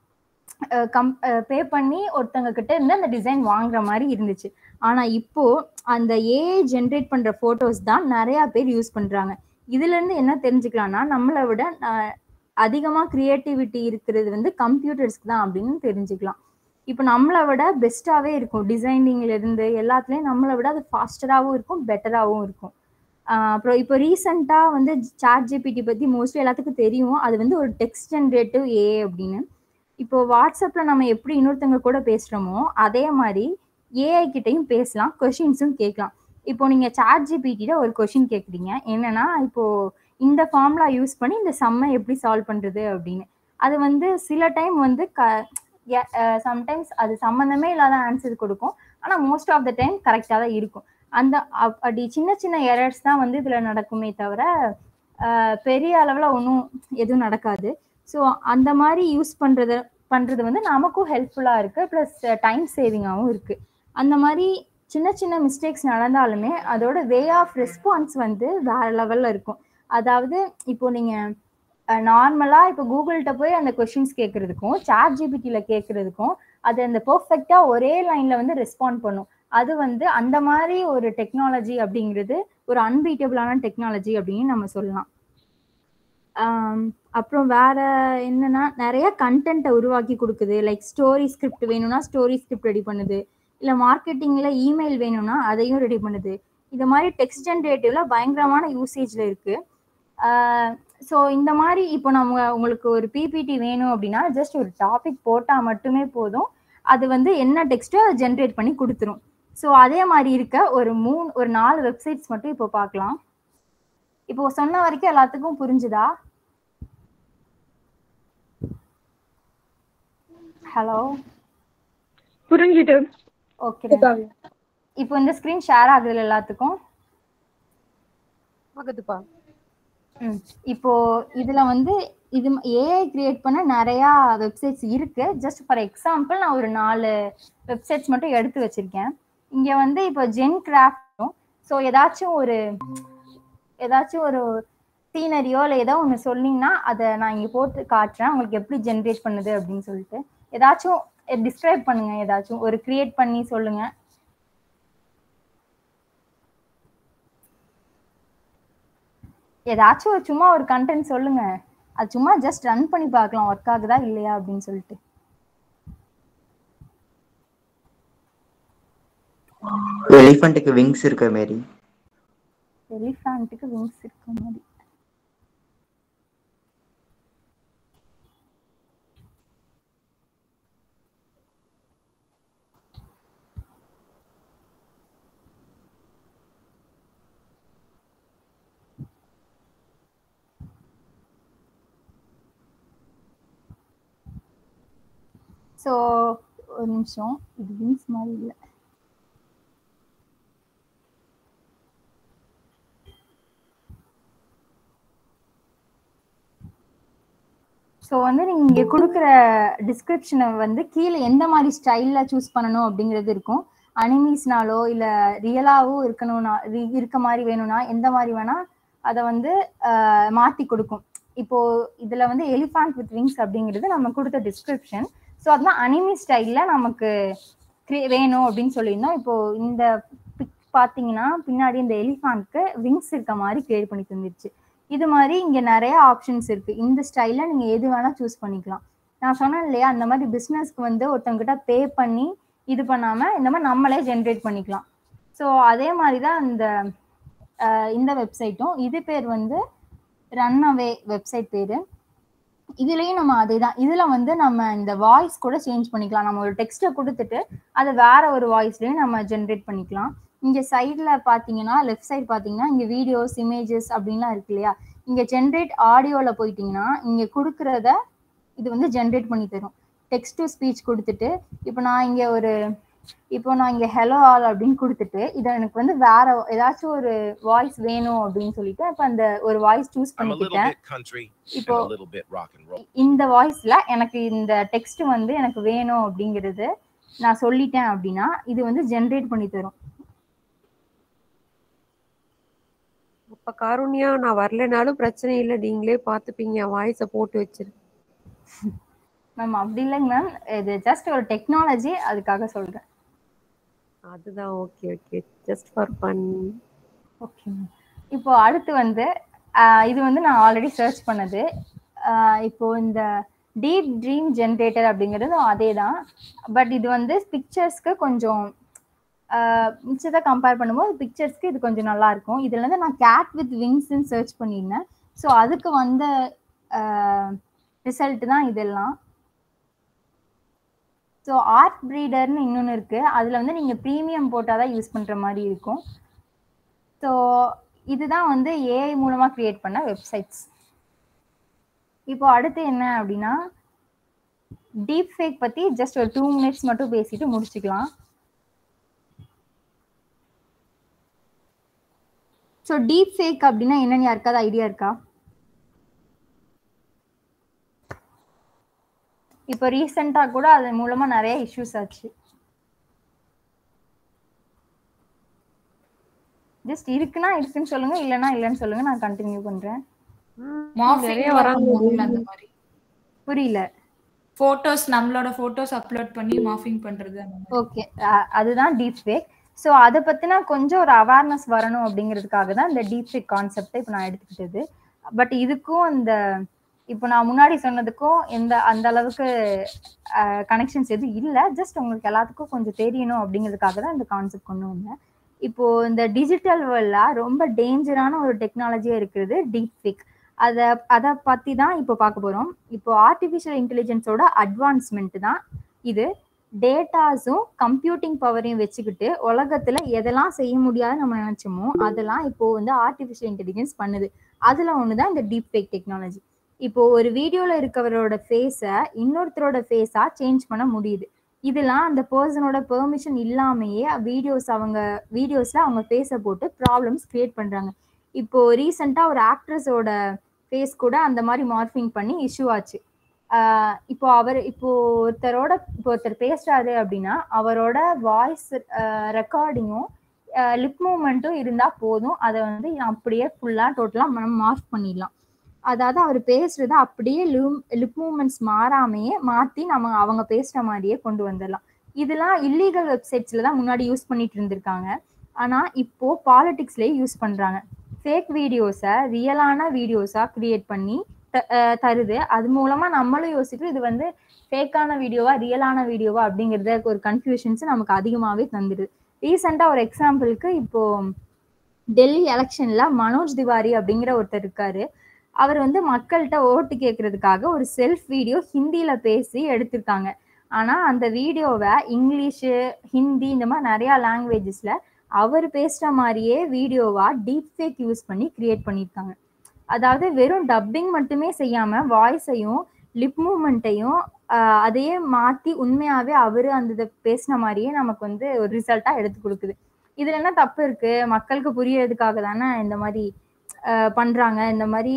கம் பே பண்ணி ஒருத்தங்க கிட்ட இருந்து அந்த டிசைன் வாங்குற மாதிரி இருந்துச்சு ஆனா இப்போ அந்த ஏஐ ஜென்ரேட் பண்ற போட்டோஸ் தான் நிறைய பேர் யூஸ் பண்றாங்க இதுல இருந்து என்ன தெரிஞ்சுக்கலாம்னா நம்மளை விட அஹ், அதிகமா கிரியேட்டிவிட்டி இருக்கிறது வந்து கம்ப்யூட்டர்ஸ்க்கு தான் அப்படின்னு தெரிஞ்சுக்கலாம் இப்போ நம்மளை விட பெஸ்ட்டாவே இருக்கும் டிசைனிங்ல இருந்து எல்லாத்துலயும் நம்மளை விட அது ஃபாஸ்டராகவும் இருக்கும் பெட்டராகவும் இருக்கும் ஆஹ் அப்புறம் இப்போ ரீசெண்டாக வந்து சாட் ஜிபிடி பற்றி மோஸ்ட்லி எல்லாத்துக்கும் தெரியும் அது வந்து ஒரு டெக்ஸ்ட் ஜென்ரேட்டிவ் ஏ அப்படின்னு இப்போ வாட்ஸ்அப்பில் நம்ம எப்படி இன்னொருத்தவங்க கூட பேசுகிறோமோ அதே மாதிரி ஏஐ கிட்டையும் பேசலாம் கொஷின்ஸும் கேட்கலாம் இப்போ நீங்கள் சாட் ஜிபிடியில் ஒரு கொஷின் கேட்குறீங்க என்னன்னா இப்போ இந்த ஃபார்முலா யூஸ் பண்ணி இந்த சம்மை எப்படி சால்வ் பண்ணுறது அப்படின்னு அது வந்து சில டைம் வந்து க சம்டைம்ஸ் அது சம்மந்தமே இல்லாத ஆன்சர் கொடுக்கும் ஆனால் மோஸ்ட் ஆஃப் த டைம் கரெக்டாக தான் இருக்கும் அந்த அப்- அப்படி சின்ன சின்ன எரர்ஸ் தான் வந்து இதில் நடக்குமே தவிர அஹ், பெரிய அளவில் ஒன்றும் எதுவும் நடக்காது ஸோ அந்த மாதிரி யூஸ் பண்ணுறது பண்ணுறது வந்து நமக்கும் ஹெல்ப்ஃபுல்லாக இருக்குது ப்ளஸ் டைம் சேவிங்காகவும் இருக்குது அந்த மாதிரி சின்ன சின்ன மிஸ்டேக்ஸ் நடந்தாலுமே அதோட வே ஆஃப் ரெஸ்பான்ஸ் வந்து வேற லெவலில் இருக்கும் அதாவது இப்போ நீங்கள் நார்மலாக இப்போ கூகுள்கிட்ட போய் அந்த கொஷின்ஸ் கேட்குறதுக்கும் சாட் ஜிபிடியில் கேட்குறதுக்கும் அது அந்த பெர்ஃபெக்டாக ஒரே லைனில் வந்து ரெஸ்பாண்ட் பண்ணும் அது வந்து அந்த மாதிரி ஒரு டெக்னாலஜி அப்படிங்கிறது ஒரு அன்பீட்டபிளான டெக்னாலஜி அப்படின்னு நம்ம சொல்லலாம் ஆம், அப்புறம் வேற என்னன்னா நிறைய கண்டென்ட்டை உருவாக்கி கொடுக்குது லைக் ஸ்டோரி ஸ்கிரிப்ட் வேணும்னா ஸ்டோரி ஸ்கிரிப்ட் ரெடி பண்ணுது இல்லை மார்க்கெட்டிங்கில் இமெயில் வேணும்னா அதையும் ரெடி பண்ணுது இந்த மாதிரி டெக்ஸ்ட் ஜென்ரேட்டிவ்ல பயங்கரமான யூசேஜில் இருக்கு ஸோ இந்த மாதிரி இப்போ நம்ம உங்களுக்கு ஒரு பிபிடி வேணும் அப்படின்னா ஜஸ்ட் ஒரு டாபிக் போட்டால் மட்டுமே போதும் அது வந்து என்ன டெக்ஸ்ட்டோ அதை ஜென்ரேட் பண்ணி கொடுத்துரும் ஸோ அதே மாதிரி இருக்க ஒரு மூணு ஒரு நாலு வெப்சைட்ஸ் மட்டும் இப்போ பார்க்கலாம் இப்போ சொன்ன வரைக்கும் எல்லாத்துக்கும் புரிஞ்சுதா ஹலோ புரிஞ்சுது ஓகே இப்போ இந்த ஸ்க்ரீன் ஷேர் ஆகுதுல எல்லாத்துக்கும் ஆகுதுப்பா ம். இப்போ இதுல வந்து இது ஏஐ கிரியேட் பண்ண நிறைய வெப்சைட்ஸ் இருக்கு ஜஸ்ட் ஃபார் எக்ஸாம்பிள் நான் ஒரு நாலு வெப்சைட்ஸ் மட்டும் எடுத்து வச்சிருக்கேன் இங்க வந்து இப்போ ஜென் கிராஃப்டும் ஸோ ஏதாச்சும் ஒரு ஏதாச்சும் ஒரு சீனரியோ இல்லை ஏதோ ஒன்று சொன்னீங்கன்னா அதை நான் இங்கே போட்டு காட்டுறேன் உங்களுக்கு எப்படி ஜென்ரேட் பண்ணுது அப்படின்னு சொல்லிட்டு ஏதாச்சும் டிஸ்கிரைப் பண்ணுங்க ஏதாச்சும் ஒரு கிரியேட் பண்ணி சொல்லுங்க ஏதாச்சும் ஒரு சும்மா ஒரு கண்டென்ட் சொல்லுங்க அது சும்மா ஜஸ்ட் ரன் பண்ணி பார்க்கலாம் ஒர்க் ஆகுதா இல்லையா அப்படின்னு சொல்லிட்டு எலிஃபண்ட்டுக்கு விங்ஸ் இருக்க மாரி எலிஃபேண்ட்டுக்கு விங்ஸ் இருக்க மாதிரி ஸோ ஒரு நிமிஷம் இது விங்ஸ் மாதிரி இல்லை ஸோ வந்து நீங்க இங்க கொடுக்குற டிஸ்கிரிப்ஷனை வந்து கீழே எந்த மாதிரி ஸ்டைல்ல சூஸ் பண்ணணும் அப்படிங்கிறது இருக்கும் அனிமீஸ்னாலோ இல்ல ரியலாவோ இருக்கணும்னா ரி- இருக்க மாதிரி வேணும்னா எந்த மாதிரி வேணா அதை வந்து ஆஹ், மாத்தி கொடுக்கும் இப்போ இதுல வந்து எலிஃபண்ட் வித் விங்ஸ் அப்படிங்கிறது நம்ம கொடுத்த டிஸ்கிரிப்ஷன் ஸோ அதுதான் அனிமி ஸ்டைல்ல நமக்கு cre- வேணும் அப்படின்னு சொல்லியிருந்தோம் இப்போ இந்த பிக் பாத்தீங்கன்னா பின்னாடி இந்த எலிஃபான்ட்க்கு விங்ஸ் இருக்க மாதிரி கிரியேட் பண்ணி தந்துருச்சு இது மாதிரி இங்க நிறைய ஆப்ஷன்ஸ் இருக்கு இந்த ஸ்டைல்ல நீங்க எது வேணா சூஸ் பண்ணிக்கலாம் நான் சொன்னேன் இல்லையா அந்த மாதிரி பிசினஸ்க்கு வந்து ஒருத்தவங்க கிட்ட பே பண்ணி இது பண்ணாம இந்த மாதிரி நம்மளே ஜென்ரேட் பண்ணிக்கலாம் ஸோ அதே மாதிரி தான் இந்த அஹ், இந்த வெப்சைட்டும் இது பேர் வந்து ரன் அவே வெப்சைட் பேரு இதுலயும் நம்ம அதே தான் இதுல வந்து நம்ம இந்த வாய்ஸ் கூட சேஞ்ச் பண்ணிக்கலாம் நம்ம ஒரு டெக்ஸ்ட்டை கொடுத்துட்டு அதை வேற ஒரு வாய்ஸ்லயும் நம்ம ஜென்ரேட் பண்ணிக்கலாம் இங்க சைட்ல பாத்தீங்கன்னா லெஃப்ட் சைடு பாத்தீங்கன்னா இங்க வீடியோஸ் இமேஜஸ் அப்படின்லாம் இருக்கு இல்லையா இங்க ஜென்ரேட் ஆடியோல போயிட்டீங்கன்னா இங்க கொடுக்கறத இது வந்து ஜென்ரேட் பண்ணி தரும் டெக்ஸ்ட் டு ஸ்பீச் கொடுத்துட்டு இப்போ நான் இங்க ஒரு இப்போ நான் இங்க ஹலோ ஆல் அப்படின்னு கொடுத்துட்டு இதை எனக்கு வந்து வேற ஏதாச்சும் ஒரு வாய்ஸ் வேணும் அப்படின்னு சொல்லிட்டு இப்போ அந்த ஒரு voice choose I'm a little பண்ணிக்கிட்டேன் bit country and இப்போ a little bit rock and roll. இந்த வாய்ஸ்ல எனக்கு இந்த டெக்ஸ்ட் வந்து எனக்கு வேணும் அப்படிங்கிறது நான் சொல்லிட்டேன் அப்படின்னா இது வந்து ஜென்ரேட் பண்ணி தரும் அப்ப காருண்யா நான் வரலைனாலும் பிரச்சனை இல்லை நீங்களே பார்த்துப்பீங்க வாய்ஸை போட்டு வச்சிரு மேம் அப்படி இல்லைங்க மேம் இது ஜஸ்ட் ஒரு டெக்னாலஜி அதுக்காக சொல்றேன் அதுதான் okay okay just for fun okay இப்போ அடுத்து வந்து ஆஹ் இது வந்து நான் ஆல்ரெடி சர்ச் பண்ணது ஆஹ் இப்போ இந்த டீப் ட்ரீம் ஜென்ரேட்டர் அப்படிங்கிறது அதே தான் பட் இது வந்து பிக்சர்ஸ்க்கு கொஞ்சம் ஆஹ் மிச்சத்தை கம்பேர் பண்ணும்போது பிக்சர்ஸ்க்கு இது கொஞ்சம் நல்லா இருக்கும் இதுல இருந்து நான் கேட் வித் விங்ஸ்ன்னு சர்ச் பண்ணியிருந்தேன் ஸோ அதுக்கு வந்த ரிசல்ட் தான் இதெல்லாம் ஸோ ஆர்ட் ப்ரீடர்னு இன்னொன்று இருக்கு அதில் வந்து நீங்கள் ப்ரீமியம் போட்டால் தான் யூஸ் பண்ணுற மாதிரி இருக்கும் ஸோ இதுதான் வந்து ஏஐ மூலமாக கிரியேட் பண்ண வெப்சைட்ஸ் இப்போ அடுத்து என்ன அப்படின்னா டீப் ஃபேக் பற்றி ஜஸ்ட் ஒரு டூ மினிட்ஸ் மட்டும் பேசிட்டு முடிச்சுக்கலாம் ஸோ டீப் ஃபேக் அப்படின்னா என்னன்னு யாருக்காவது ஐடியா இருக்கா இப்போ ரீசெண்டாக கூட அது மூலமா நிறைய இஷ்யூஸ் ஆச்சு ஜஸ்ட் இருக்குன்னா இருக்குன்னு சொல்லுங்க இல்லைன்னா இல்லைன்னு சொல்லுங்க நான் கண்டினியூ பண்றேன் நிறைய வராங்க அந்த மாதிரி புரியல போட்டோஸ் நம்மளோட போட்டோஸ் அப்லோட் பண்ணி மார்ஃபிங் பண்றது அந்த மாதிரி ஓகே அதுதான் டீப் ஃபேக் ஸோ அதை பத்தினா கொஞ்சம் ஒரு அவேர்னஸ் வரணும் அப்படிங்கிறதுக்காக தான் இந்த டீப் ஃபேக் கான்செப்டை இப்போ நான் எடுத்துக்கிட்டது பட் இதுக்கும் அந்த இப்போ நான் முன்னாடி சொன்னதுக்கும் எந்த அந்த அளவுக்கு கனெக்ஷன்ஸ் எதுவும் இல்லை ஜஸ்ட் உங்களுக்கு எல்லாத்துக்கும் கொஞ்சம் தெரியணும் அப்படிங்கிறதுக்காக தான் இந்த கான்செப்ட் கொண்டு வந்தேன் இப்போ இந்த டிஜிட்டல் வேர்ல்ட்ல ரொம்ப டேஞ்சரான ஒரு டெக்னாலஜியா இருக்கிறது டீப் ஃபேக் அதை அதை பத்தி தான் இப்போ பார்க்க போறோம் இப்போ ஆர்டிஃபிஷியல் இன்டெலிஜென்ஸோட அட்வான்ஸ்மெண்ட் தான் இது டேட்டாஸும் கம்ப்யூட்டிங் பவரையும் வச்சுக்கிட்டு உலகத்துல எதெல்லாம் செய்ய முடியாதுன்னு நம்ம நினைச்சோமோ அதெல்லாம் இப்போ வந்து ஆர்டிஃபிஷியல் இன்டெலிஜென்ஸ் பண்ணுது அதுல ஒண்ணுதான் இந்த டீப் ஃபேக் டெக்னாலஜி இப்போ ஒரு வீடியோல இருக்கவரோட ஃபேஸை இன்னொருத்தரோட ஃபேஸா சேஞ்ச் பண்ண முடியுது இதெல்லாம் அந்த பர்சனோட பெர்மிஷன் இல்லாமையே வீடியோஸ் அவங்க வீடியோஸ்ல அவங்க ஃபேஸை போட்டு ப்ராப்ளம்ஸ் கிரியேட் பண்றாங்க இப்போ ரீசெண்டா ஒரு ஆக்ட்ரஸோட ஃபேஸ் கூட அந்த மாதிரி மார்ஃபிங் பண்ணி இஷ்யூ ஆச்சு ஆஹ் இப்போ அவர் இப்போ ஒருத்தரோட இப்போ ஒருத்தர் பேசுறாரு அப்படின்னா அவரோட வாய்ஸ் ரெக்கார்டிங்கும் லிப் மூமெண்ட்டும் இருந்தா போதும் அதை வந்து அப்படியே ஃபுல்லா டோட்டலா நம்ம மார்க் பண்ணிடலாம் அதாவது அவர் பேசுறத அப்படியே லிப் மூமெண்ட்ஸ் மாறாமையே மாத்தி நம்ம அவங்க பேசுற மாதிரியே கொண்டு வந்துடலாம் இதெல்லாம் இல்லீகல் வெப்சைட்ஸ்ல தான் முன்னாடி யூஸ் பண்ணிட்டு இருந்திருக்காங்க ஆனா இப்போ பாலிடிக்ஸ்லயே யூஸ் பண்றாங்க ஃபேக் வீடியோஸை ரியலான வீடியோஸா கிரியேட் பண்ணி தருது அது மூலமா நம்மளும் யோசிக்கிறோம் இது வந்து ஃபேக்கான வீடியோவா ரியலான வீடியோவா அப்படிங்கறத ஒரு கன்ஃபியூஷன்ஸ் நமக்கு அதிகமாவே தந்துடுது ரீசெண்டா ஒரு எக்ஸாம்பிளுக்கு இப்போ டெல்லி எலெக்ஷன்ல மனோஜ் திவாரி அப்படிங்கிற ஒருத்தர் இருக்காரு அவர் வந்து மக்கள்கிட்ட ஓட்டு கேட்கறதுக்காக ஒரு செல்ஃப் வீடியோ ஹிந்தியில பேசி எடுத்திருக்காங்க ஆனா அந்த வீடியோவை இங்கிலீஷு ஹிந்தி இந்த மாதிரி நிறைய லாங்குவேஜஸ்ல அவர் பேசுற மாதிரியே வீடியோவா டீப் ஃபேக் யூஸ் பண்ணி கிரியேட் பண்ணியிருக்காங்க அதாவது வெறும் டப்பிங் மட்டுமே செய்யாம வாய்ஸையும் லிப் மூமெண்ட்டையும் ஆஹ் அதையே மாத்தி உண்மையாவே அவரு அந்த இதை பேசின மாதிரியே நமக்கு வந்து ஒரு ரிசல்ட்டா எடுத்து கொடுக்குது இதுல என்ன தப்பு இருக்கு மக்களுக்கு புரியறதுக்காக தானே இந்த மாதிரி ஆஹ் பண்றாங்க இந்த மாதிரி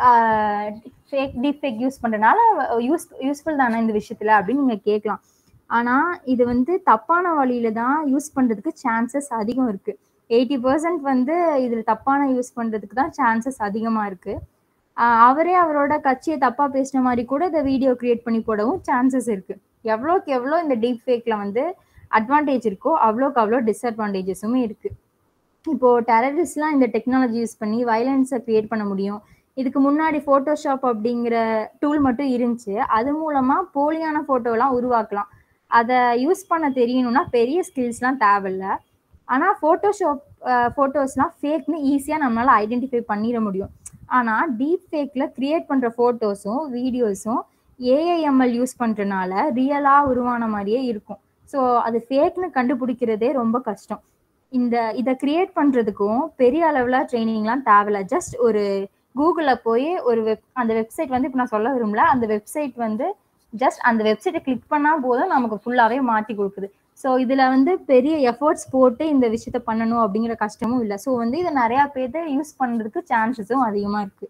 ஃபேக் டீப் ஃபேக் யூஸ் பண்றதுனால யூஸ் யூஸ்ஃபுல் தானே இந்த விஷயத்துல அப்படின்னு நீங்க கேட்கலாம் ஆனா இது வந்து தப்பான வழியில தான் யூஸ் பண்றதுக்கு சான்சஸ் அதிகம் இருக்கு எயிட்டி பர்சன்ட் வந்து இதுல தப்பான யூஸ் பண்றதுக்கு தான் சான்சஸ் அதிகமா இருக்கு ஆஹ் அவரே அவரோட கட்சியை தப்பா பேசின மாதிரி கூட இந்த வீடியோ கிரியேட் பண்ணி போடவும் சான்சஸ் இருக்கு எவ்வளோக்கு எவ்வளோ இந்த டீப் ஃபேக்ல வந்து அட்வான்டேஜ் இருக்கோ அவ்வளோக்கு அவ்வளோ டிஸ்அட்வான்டேஜஸுமே இருக்கு இப்போ டெரரிஸ்ட்லாம் இந்த டெக்னாலஜி யூஸ் பண்ணி வயலன்ஸை கிரியேட் பண்ண முடியும் இதுக்கு முன்னாடி ஃபோட்டோஷாப் அப்படிங்கிற டூல் மட்டும் இருந்துச்சு அது மூலமா போலியான ஃபோட்டோலாம் உருவாக்கலாம் அதை யூஸ் பண்ண தெரியணும்னா பெரிய ஸ்கில்ஸ்லாம் தேவையில்ல ஆனால் ஃபோட்டோஷாப் ஃபோட்டோஸ்லாம் ஃபேக்னு ஈஸியாக நம்மளால ஐடென்டிஃபை பண்ணிட முடியும் ஆனால் டீப் ஃபேக்கில் கிரியேட் பண்ணுற ஃபோட்டோஸும் வீடியோஸும் ஏஐஎம்எல் யூஸ் பண்ணுறனால ரியலாக உருவான மாதிரியே இருக்கும் ஸோ அது ஃபேக்னு கண்டுபிடிக்கிறதே ரொம்ப கஷ்டம் இந்த இதை கிரியேட் பண்ணுறதுக்கும் பெரிய அளவில் ட்ரைனிங்லாம் தேவையில்ல ஜஸ்ட் ஒரு கூகுளில் போய் ஒரு வெப் அந்த வெப்சைட் வந்து இப்போ நான் சொல்ல விரும்பல அந்த வெப்சைட் வந்து ஜஸ்ட் அந்த வெப்சைட்டை கிளிக் பண்ணால் போதும் நமக்கு ஃபுல்லாகவே மாற்றி கொடுக்குது ஸோ இதில் வந்து பெரிய எஃபர்ட்ஸ் போட்டு இந்த விஷயத்த பண்ணணும் அப்படிங்கிற கஷ்டமும் இல்லை ஸோ வந்து இதை நிறையா பேர்த்து யூஸ் பண்ணுறதுக்கு சான்சஸும் அதிகமாக இருக்குது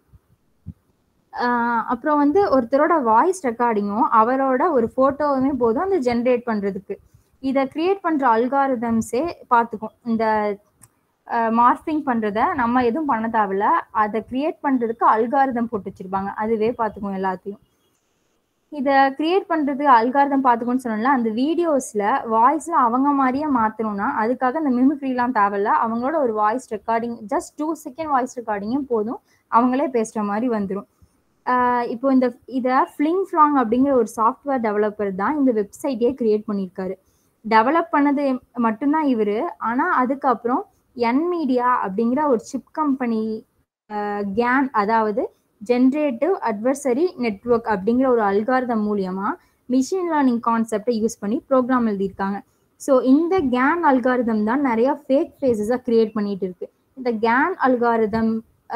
அப்புறம் வந்து ஒருத்தரோட வாய்ஸ் ரெக்கார்டிங்கும் அவரோட ஒரு ஃபோட்டோவுமே போதும் அந்த ஜென்ரேட் பண்ணுறதுக்கு இதை கிரியேட் பண்ணுற அல்காரிதம்ஸே பார்த்துக்கும் இந்த மார்ஃபிங் பண்ணுறத நம்ம எதுவும் பண்ண தேவையில்ல அதை கிரியேட் பண்ணுறதுக்கு அல்காரிதம் போட்டு வச்சிருப்பாங்க அதுவே பார்த்துக்கும் எல்லாத்தையும் இதை கிரியேட் பண்ணுறது அல்காரிதம் பார்த்துக்கோன்னு சொன்னோம்ல அந்த வீடியோஸில் வாய்ஸை அவங்க மாதிரியே மாற்றணும்னா அதுக்காக அந்த மிமிக்ரிலாம் தேவையில்ல அவங்களோட ஒரு voice recording just two second voice ரெக்கார்டிங்கும் போதும் அவங்களே பேசுகிற மாதிரி வந்துடும் இப்போ இந்த இதை ஃப்ளிங் ஃப்ளாங் அப்படிங்கிற ஒரு சாஃப்ட்வேர் டெவலப்பர் தான் இந்த வெப்சைட்டே கிரியேட் பண்ணியிருக்காரு டெவலப் பண்ணது மட்டும்தான் இவர் ஆனால் அதுக்கப்புறம் என் மீடியா அப்படிங்கிற ஒரு சிப் கம்பெனி கேன் அதாவது ஜென்ரேட்டிவ் அட்வர்சரி நெட்ஒர்க் அப்படிங்கிற ஒரு அல்காரதம் மூலியமா மிஷின் லேர்னிங் கான்செப்டை யூஸ் பண்ணி ப்ரோக்ராம் எழுதியிருக்காங்க ஸோ இந்த கேன் அல்காரிதம் தான் நிறைய ஃபேக் ஃபேஸஸாக கிரியேட் பண்ணிட்டு இருக்கு இந்த கேன் அல்காரிதம்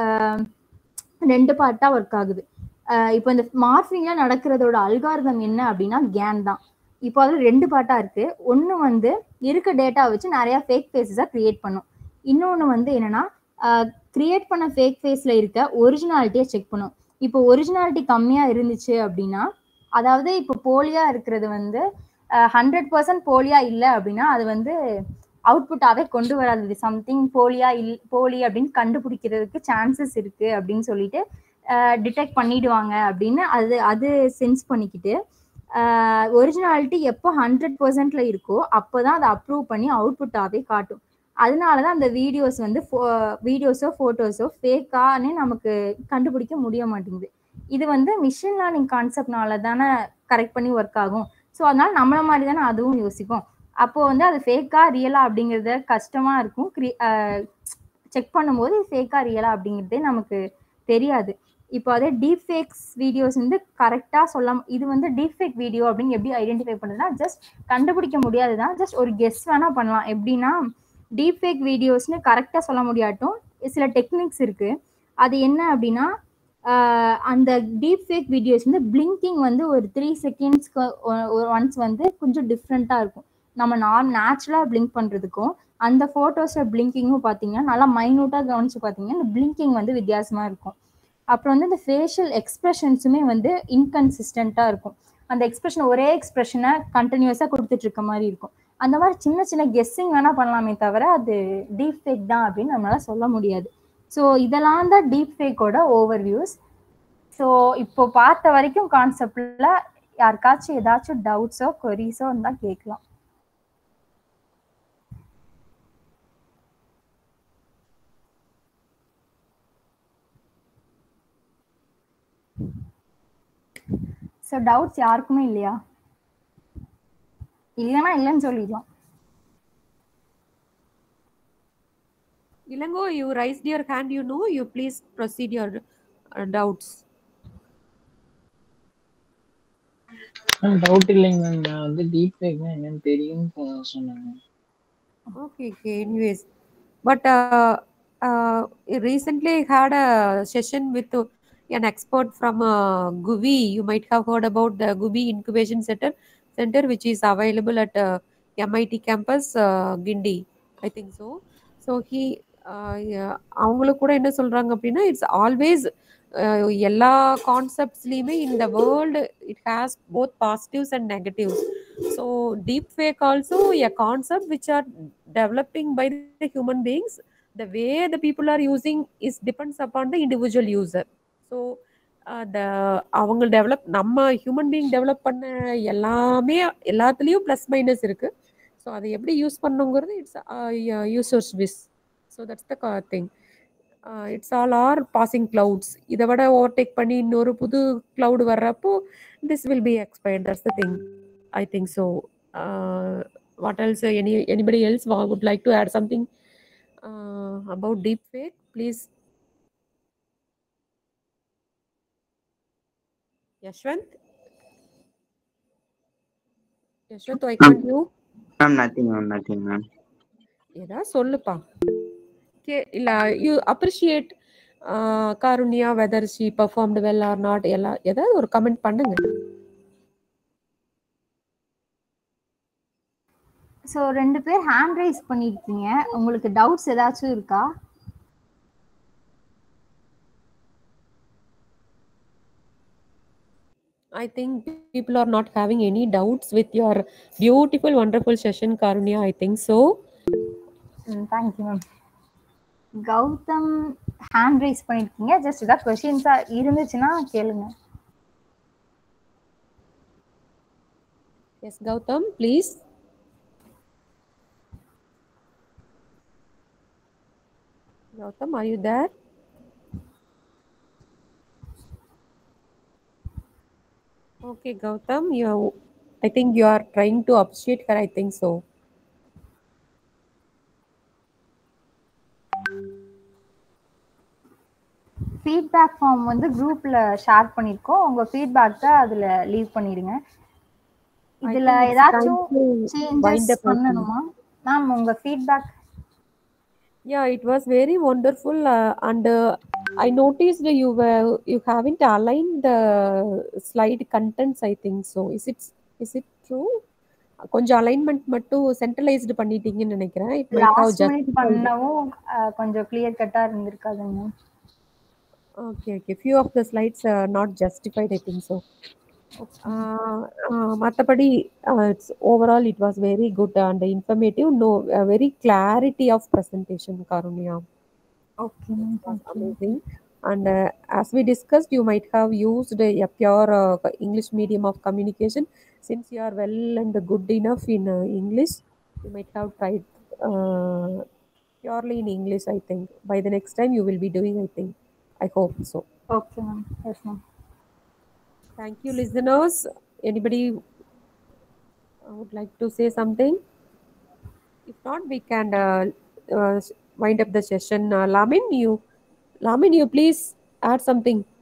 ரெண்டு பார்ட்டாக ஒர்க் ஆகுது இப்போ இந்த மார்ஃபிங்ல நடக்கிறதோட அல்காரிதம் என்ன அப்படின்னா கேன் தான் இப்போ அதில் ரெண்டு பார்ட்டாக இருக்கு ஒன்று வந்து இருக்க டேட்டா வச்சு நிறைய ஃபேக் ஃபேஸஸாக கிரியேட் பண்ணும் இன்னொன்று வந்து என்னன்னா கிரியேட் பண்ண ஃபேக் ஃபேஸில் இருக்க ஒரிஜினாலிட்டியை செக் பண்ணும் இப்போ ஒரிஜினாலிட்டி கம்மியாக இருந்துச்சு அப்படின்னா அதாவது இப்போ போலியாக இருக்கிறது வந்து ஹண்ட்ரட் பர்சன்ட் போலியா இல்லை அப்படின்னா அது வந்து அவுட்புட்டாகவே கொண்டு வராது சம்திங் போலியா இல் போலி அப்படின்னு கண்டுபிடிக்கிறதுக்கு சான்சஸ் இருக்கு அப்படின்னு சொல்லிட்டு டிடெக்ட் பண்ணிடுவாங்க அப்படின்னு அது அது சென்ஸ் பண்ணிக்கிட்டு ஒரிஜினாலிட்டி எப்போ ஹண்ட்ரட் பர்சன்ட்ல இருக்கோ அப்போதான் அதை அப்ரூவ் பண்ணி அவுட்புட்டாகவே காட்டும் அதனால தான் அந்த வீடியோஸ் வந்து வீடியோஸோ ஃபோட்டோஸோ ஃபேக்கானே நமக்கு கண்டுபிடிக்க முடிய மாட்டேங்குது இது வந்து மிஷின் லேர்னிங் கான்செப்ட்னால தானே கரெக்ட் பண்ணி ஒர்க் ஆகும் ஸோ அதனால நம்மள மாதிரி தானே அதுவும் யோசிக்கும் அப்போ வந்து அது ஃபேக்கா ரியலா அப்படிங்கிறத கஷ்டமா இருக்கும் செக் பண்ணும்போது ஃபேக்கா ரியலா அப்படிங்கிறதே நமக்கு தெரியாது இப்போ அதே டீப் ஃபேக்ஸ் வீடியோஸ் வந்து கரெக்டாக சொல்ல இது வந்து டீப் ஃபேக் வீடியோ அப்படின்னு எப்படி ஐடென்டிஃபை பண்ணுறதுனா ஜஸ்ட் கண்டுபிடிக்க முடியாது தான் ஜஸ்ட் ஒரு கெஸ் வேணால் பண்ணலாம் எப்படின்னா டீப் ஃபேக் வீடியோஸ்னு கரெக்டாக சொல்ல முடியாட்டும் சில டெக்னிக்ஸ் இருக்குது அது என்ன அப்படின்னா அந்த டீப் ஃபேக் வீடியோஸ் வந்து பிளிங்கிங் வந்து ஒரு த்ரீ செகண்ட்ஸ்க்கு ஒன்ஸ் வந்து கொஞ்சம் டிஃப்ரெண்ட்டாக இருக்கும் நம்ம நான் நேச்சுரலாக பிளிங்க் பண்ணுறதுக்கும் அந்த ஃபோட்டோஸில் பிளிங்கிங்கும் பார்த்தீங்கன்னா நல்லா மைனூட்டாக கவனிச்சு பார்த்தீங்கன்னா இந்த பிளிங்கிங் வந்து வித்தியாசமாக இருக்கும் அப்புறம் வந்து இந்த ஃபேஷியல் எக்ஸ்ப்ரெஷன்ஸுமே வந்து இன்கன்சிஸ்டண்ட்டாக இருக்கும் அந்த எக்ஸ்ப்ரெஷன் ஒரே எக்ஸ்ப்ரெஷனை கண்டினியூஸாக கொடுத்துட்டு இருக்க மாதிரி இருக்கும் அந்த மாதிரி சின்ன சின்ன கெஸ்ஸிங் வேணால் பண்ணலாமே தவிர அது டீப் ஃபேக் தான் அப்படின்னு நம்மளால சொல்ல முடியாது ஸோ இதெல்லாம் தான் டீப் ஃபேக்கோட ஓவர் வியூஸ் ஸோ இப்போ பார்த்த வரைக்கும் கான்செப்டில் யாருக்காச்சும் ஏதாச்சும் டவுட்ஸோ கொரிஸோ இருந்தால் கேட்கலாம் ஸோ டவுட்ஸ் யாருக்குமே இல்லையா இல்லைன்னா இல்லைன்னு சொல்லிடலாம் Ilango, you raised your hand, you know, you please proceed your uh, doubts. Doubt இல்லைங்க மேம் நான் வந்து டீப் ஃபேக்னா என்னன்னு தெரியும்னு சொன்னாங்க Okay, okay, anyways. But uh, uh, recently I had a session with an expert from uh, GUVI. You might have heard about the GUVI Incubation Center, center which is available at uh, MIT campus, uh, Gindi. I think so. So he uh, yeah, அவங்களுக்கு கூட என்ன சொல்றாங்க அப்படின்னா it's always எல்லா கான்செப்ட்ஸ்லையுமே இந்த world it has both positives and negatives so deep fake also a concept which are developing by the human beings the way the people are using is depends upon the individual user so the அவங்க develop நம்ம human being develop பண்ண எல்லாமே எல்லாத்துலேயும் plus minus இருக்கு so அதை எப்படி use பண்ணுங்கிறது it's users wish so that's the thing it's all are passing clouds இதை விட ஓவர்டேக் பண்ணி இன்னொரு புது கிளவுட் வர்றப்போ this will be expired that's the thing I think so what else any anybody else would like to add something uh, about deep fake please yashwant yashwant i can't you ma'am nothing ma'am nothing ma'am ஏதாவது சொல்லுப்பா கே இல்ல you appreciate Karunya whether she performed well or not எல்லாம் ஏதாவது ஒரு comment பண்ணுங்க so ரெண்டு பேர் ஹேண்ட் ரைஸ் பண்ணியிருக்கீங்க உங்களுக்கு டவுட்ஸ் ஏதாச்சும் இருக்கா I think people are not having any doubts with your beautiful, wonderful session, Karunya. I think so. Thank you ma'am Gautham hand raise பண்ணியிருக்கீங்க ஜஸ்ட் ஏதாவது கொஷின்ஸாக இருந்துச்சுன்னா கேளுங்க Yes, Gautam, please. Gautam, are you there? Okay, Gautam, you I think you are trying to appreciate her, I think so. Feedback form வந்து குரூப்ல share பண்ணிருக்கோம் உங்க ஃபீட்பேக்கை அதுல லீவ் பண்ணிடுங்க I இதுல think it's ஏதாச்சும் time to wind changes up, I think. பண்ணணுமா மேம் உங்க feedback Yeah, it was very wonderful, uh, and uh, I noticed that you were you haven't aligned the slide contents. I think so. Is it is it true? கொஞ்சம் alignment மட்டும் centralised பண்ணிட்டீங்கன்னு நினைக்கிறேன் it might have last minute justified பண்ணவும் ah, கொஞ்சம் clear கட்டா இருந்திருக்காதுங்க okay okay few of the slides not justified I think so மற்றபடி it's overall it was very good and informative no very clarity of presentation Karunya okay ma'am was amazing. And uh, as we discussed, you might have used a, a pure uh, English medium of communication. Since you are well and good enough in uh, English, you might have tried uh, purely in English. I think by the next time you will be doing. I think. I hope so. Okay ma'am yes ma'am Thank you, listeners. Anybody uh, would like to say something? If not, we can uh, uh, wind up the session. Uh, Lamin, you, Lamin, you please add something.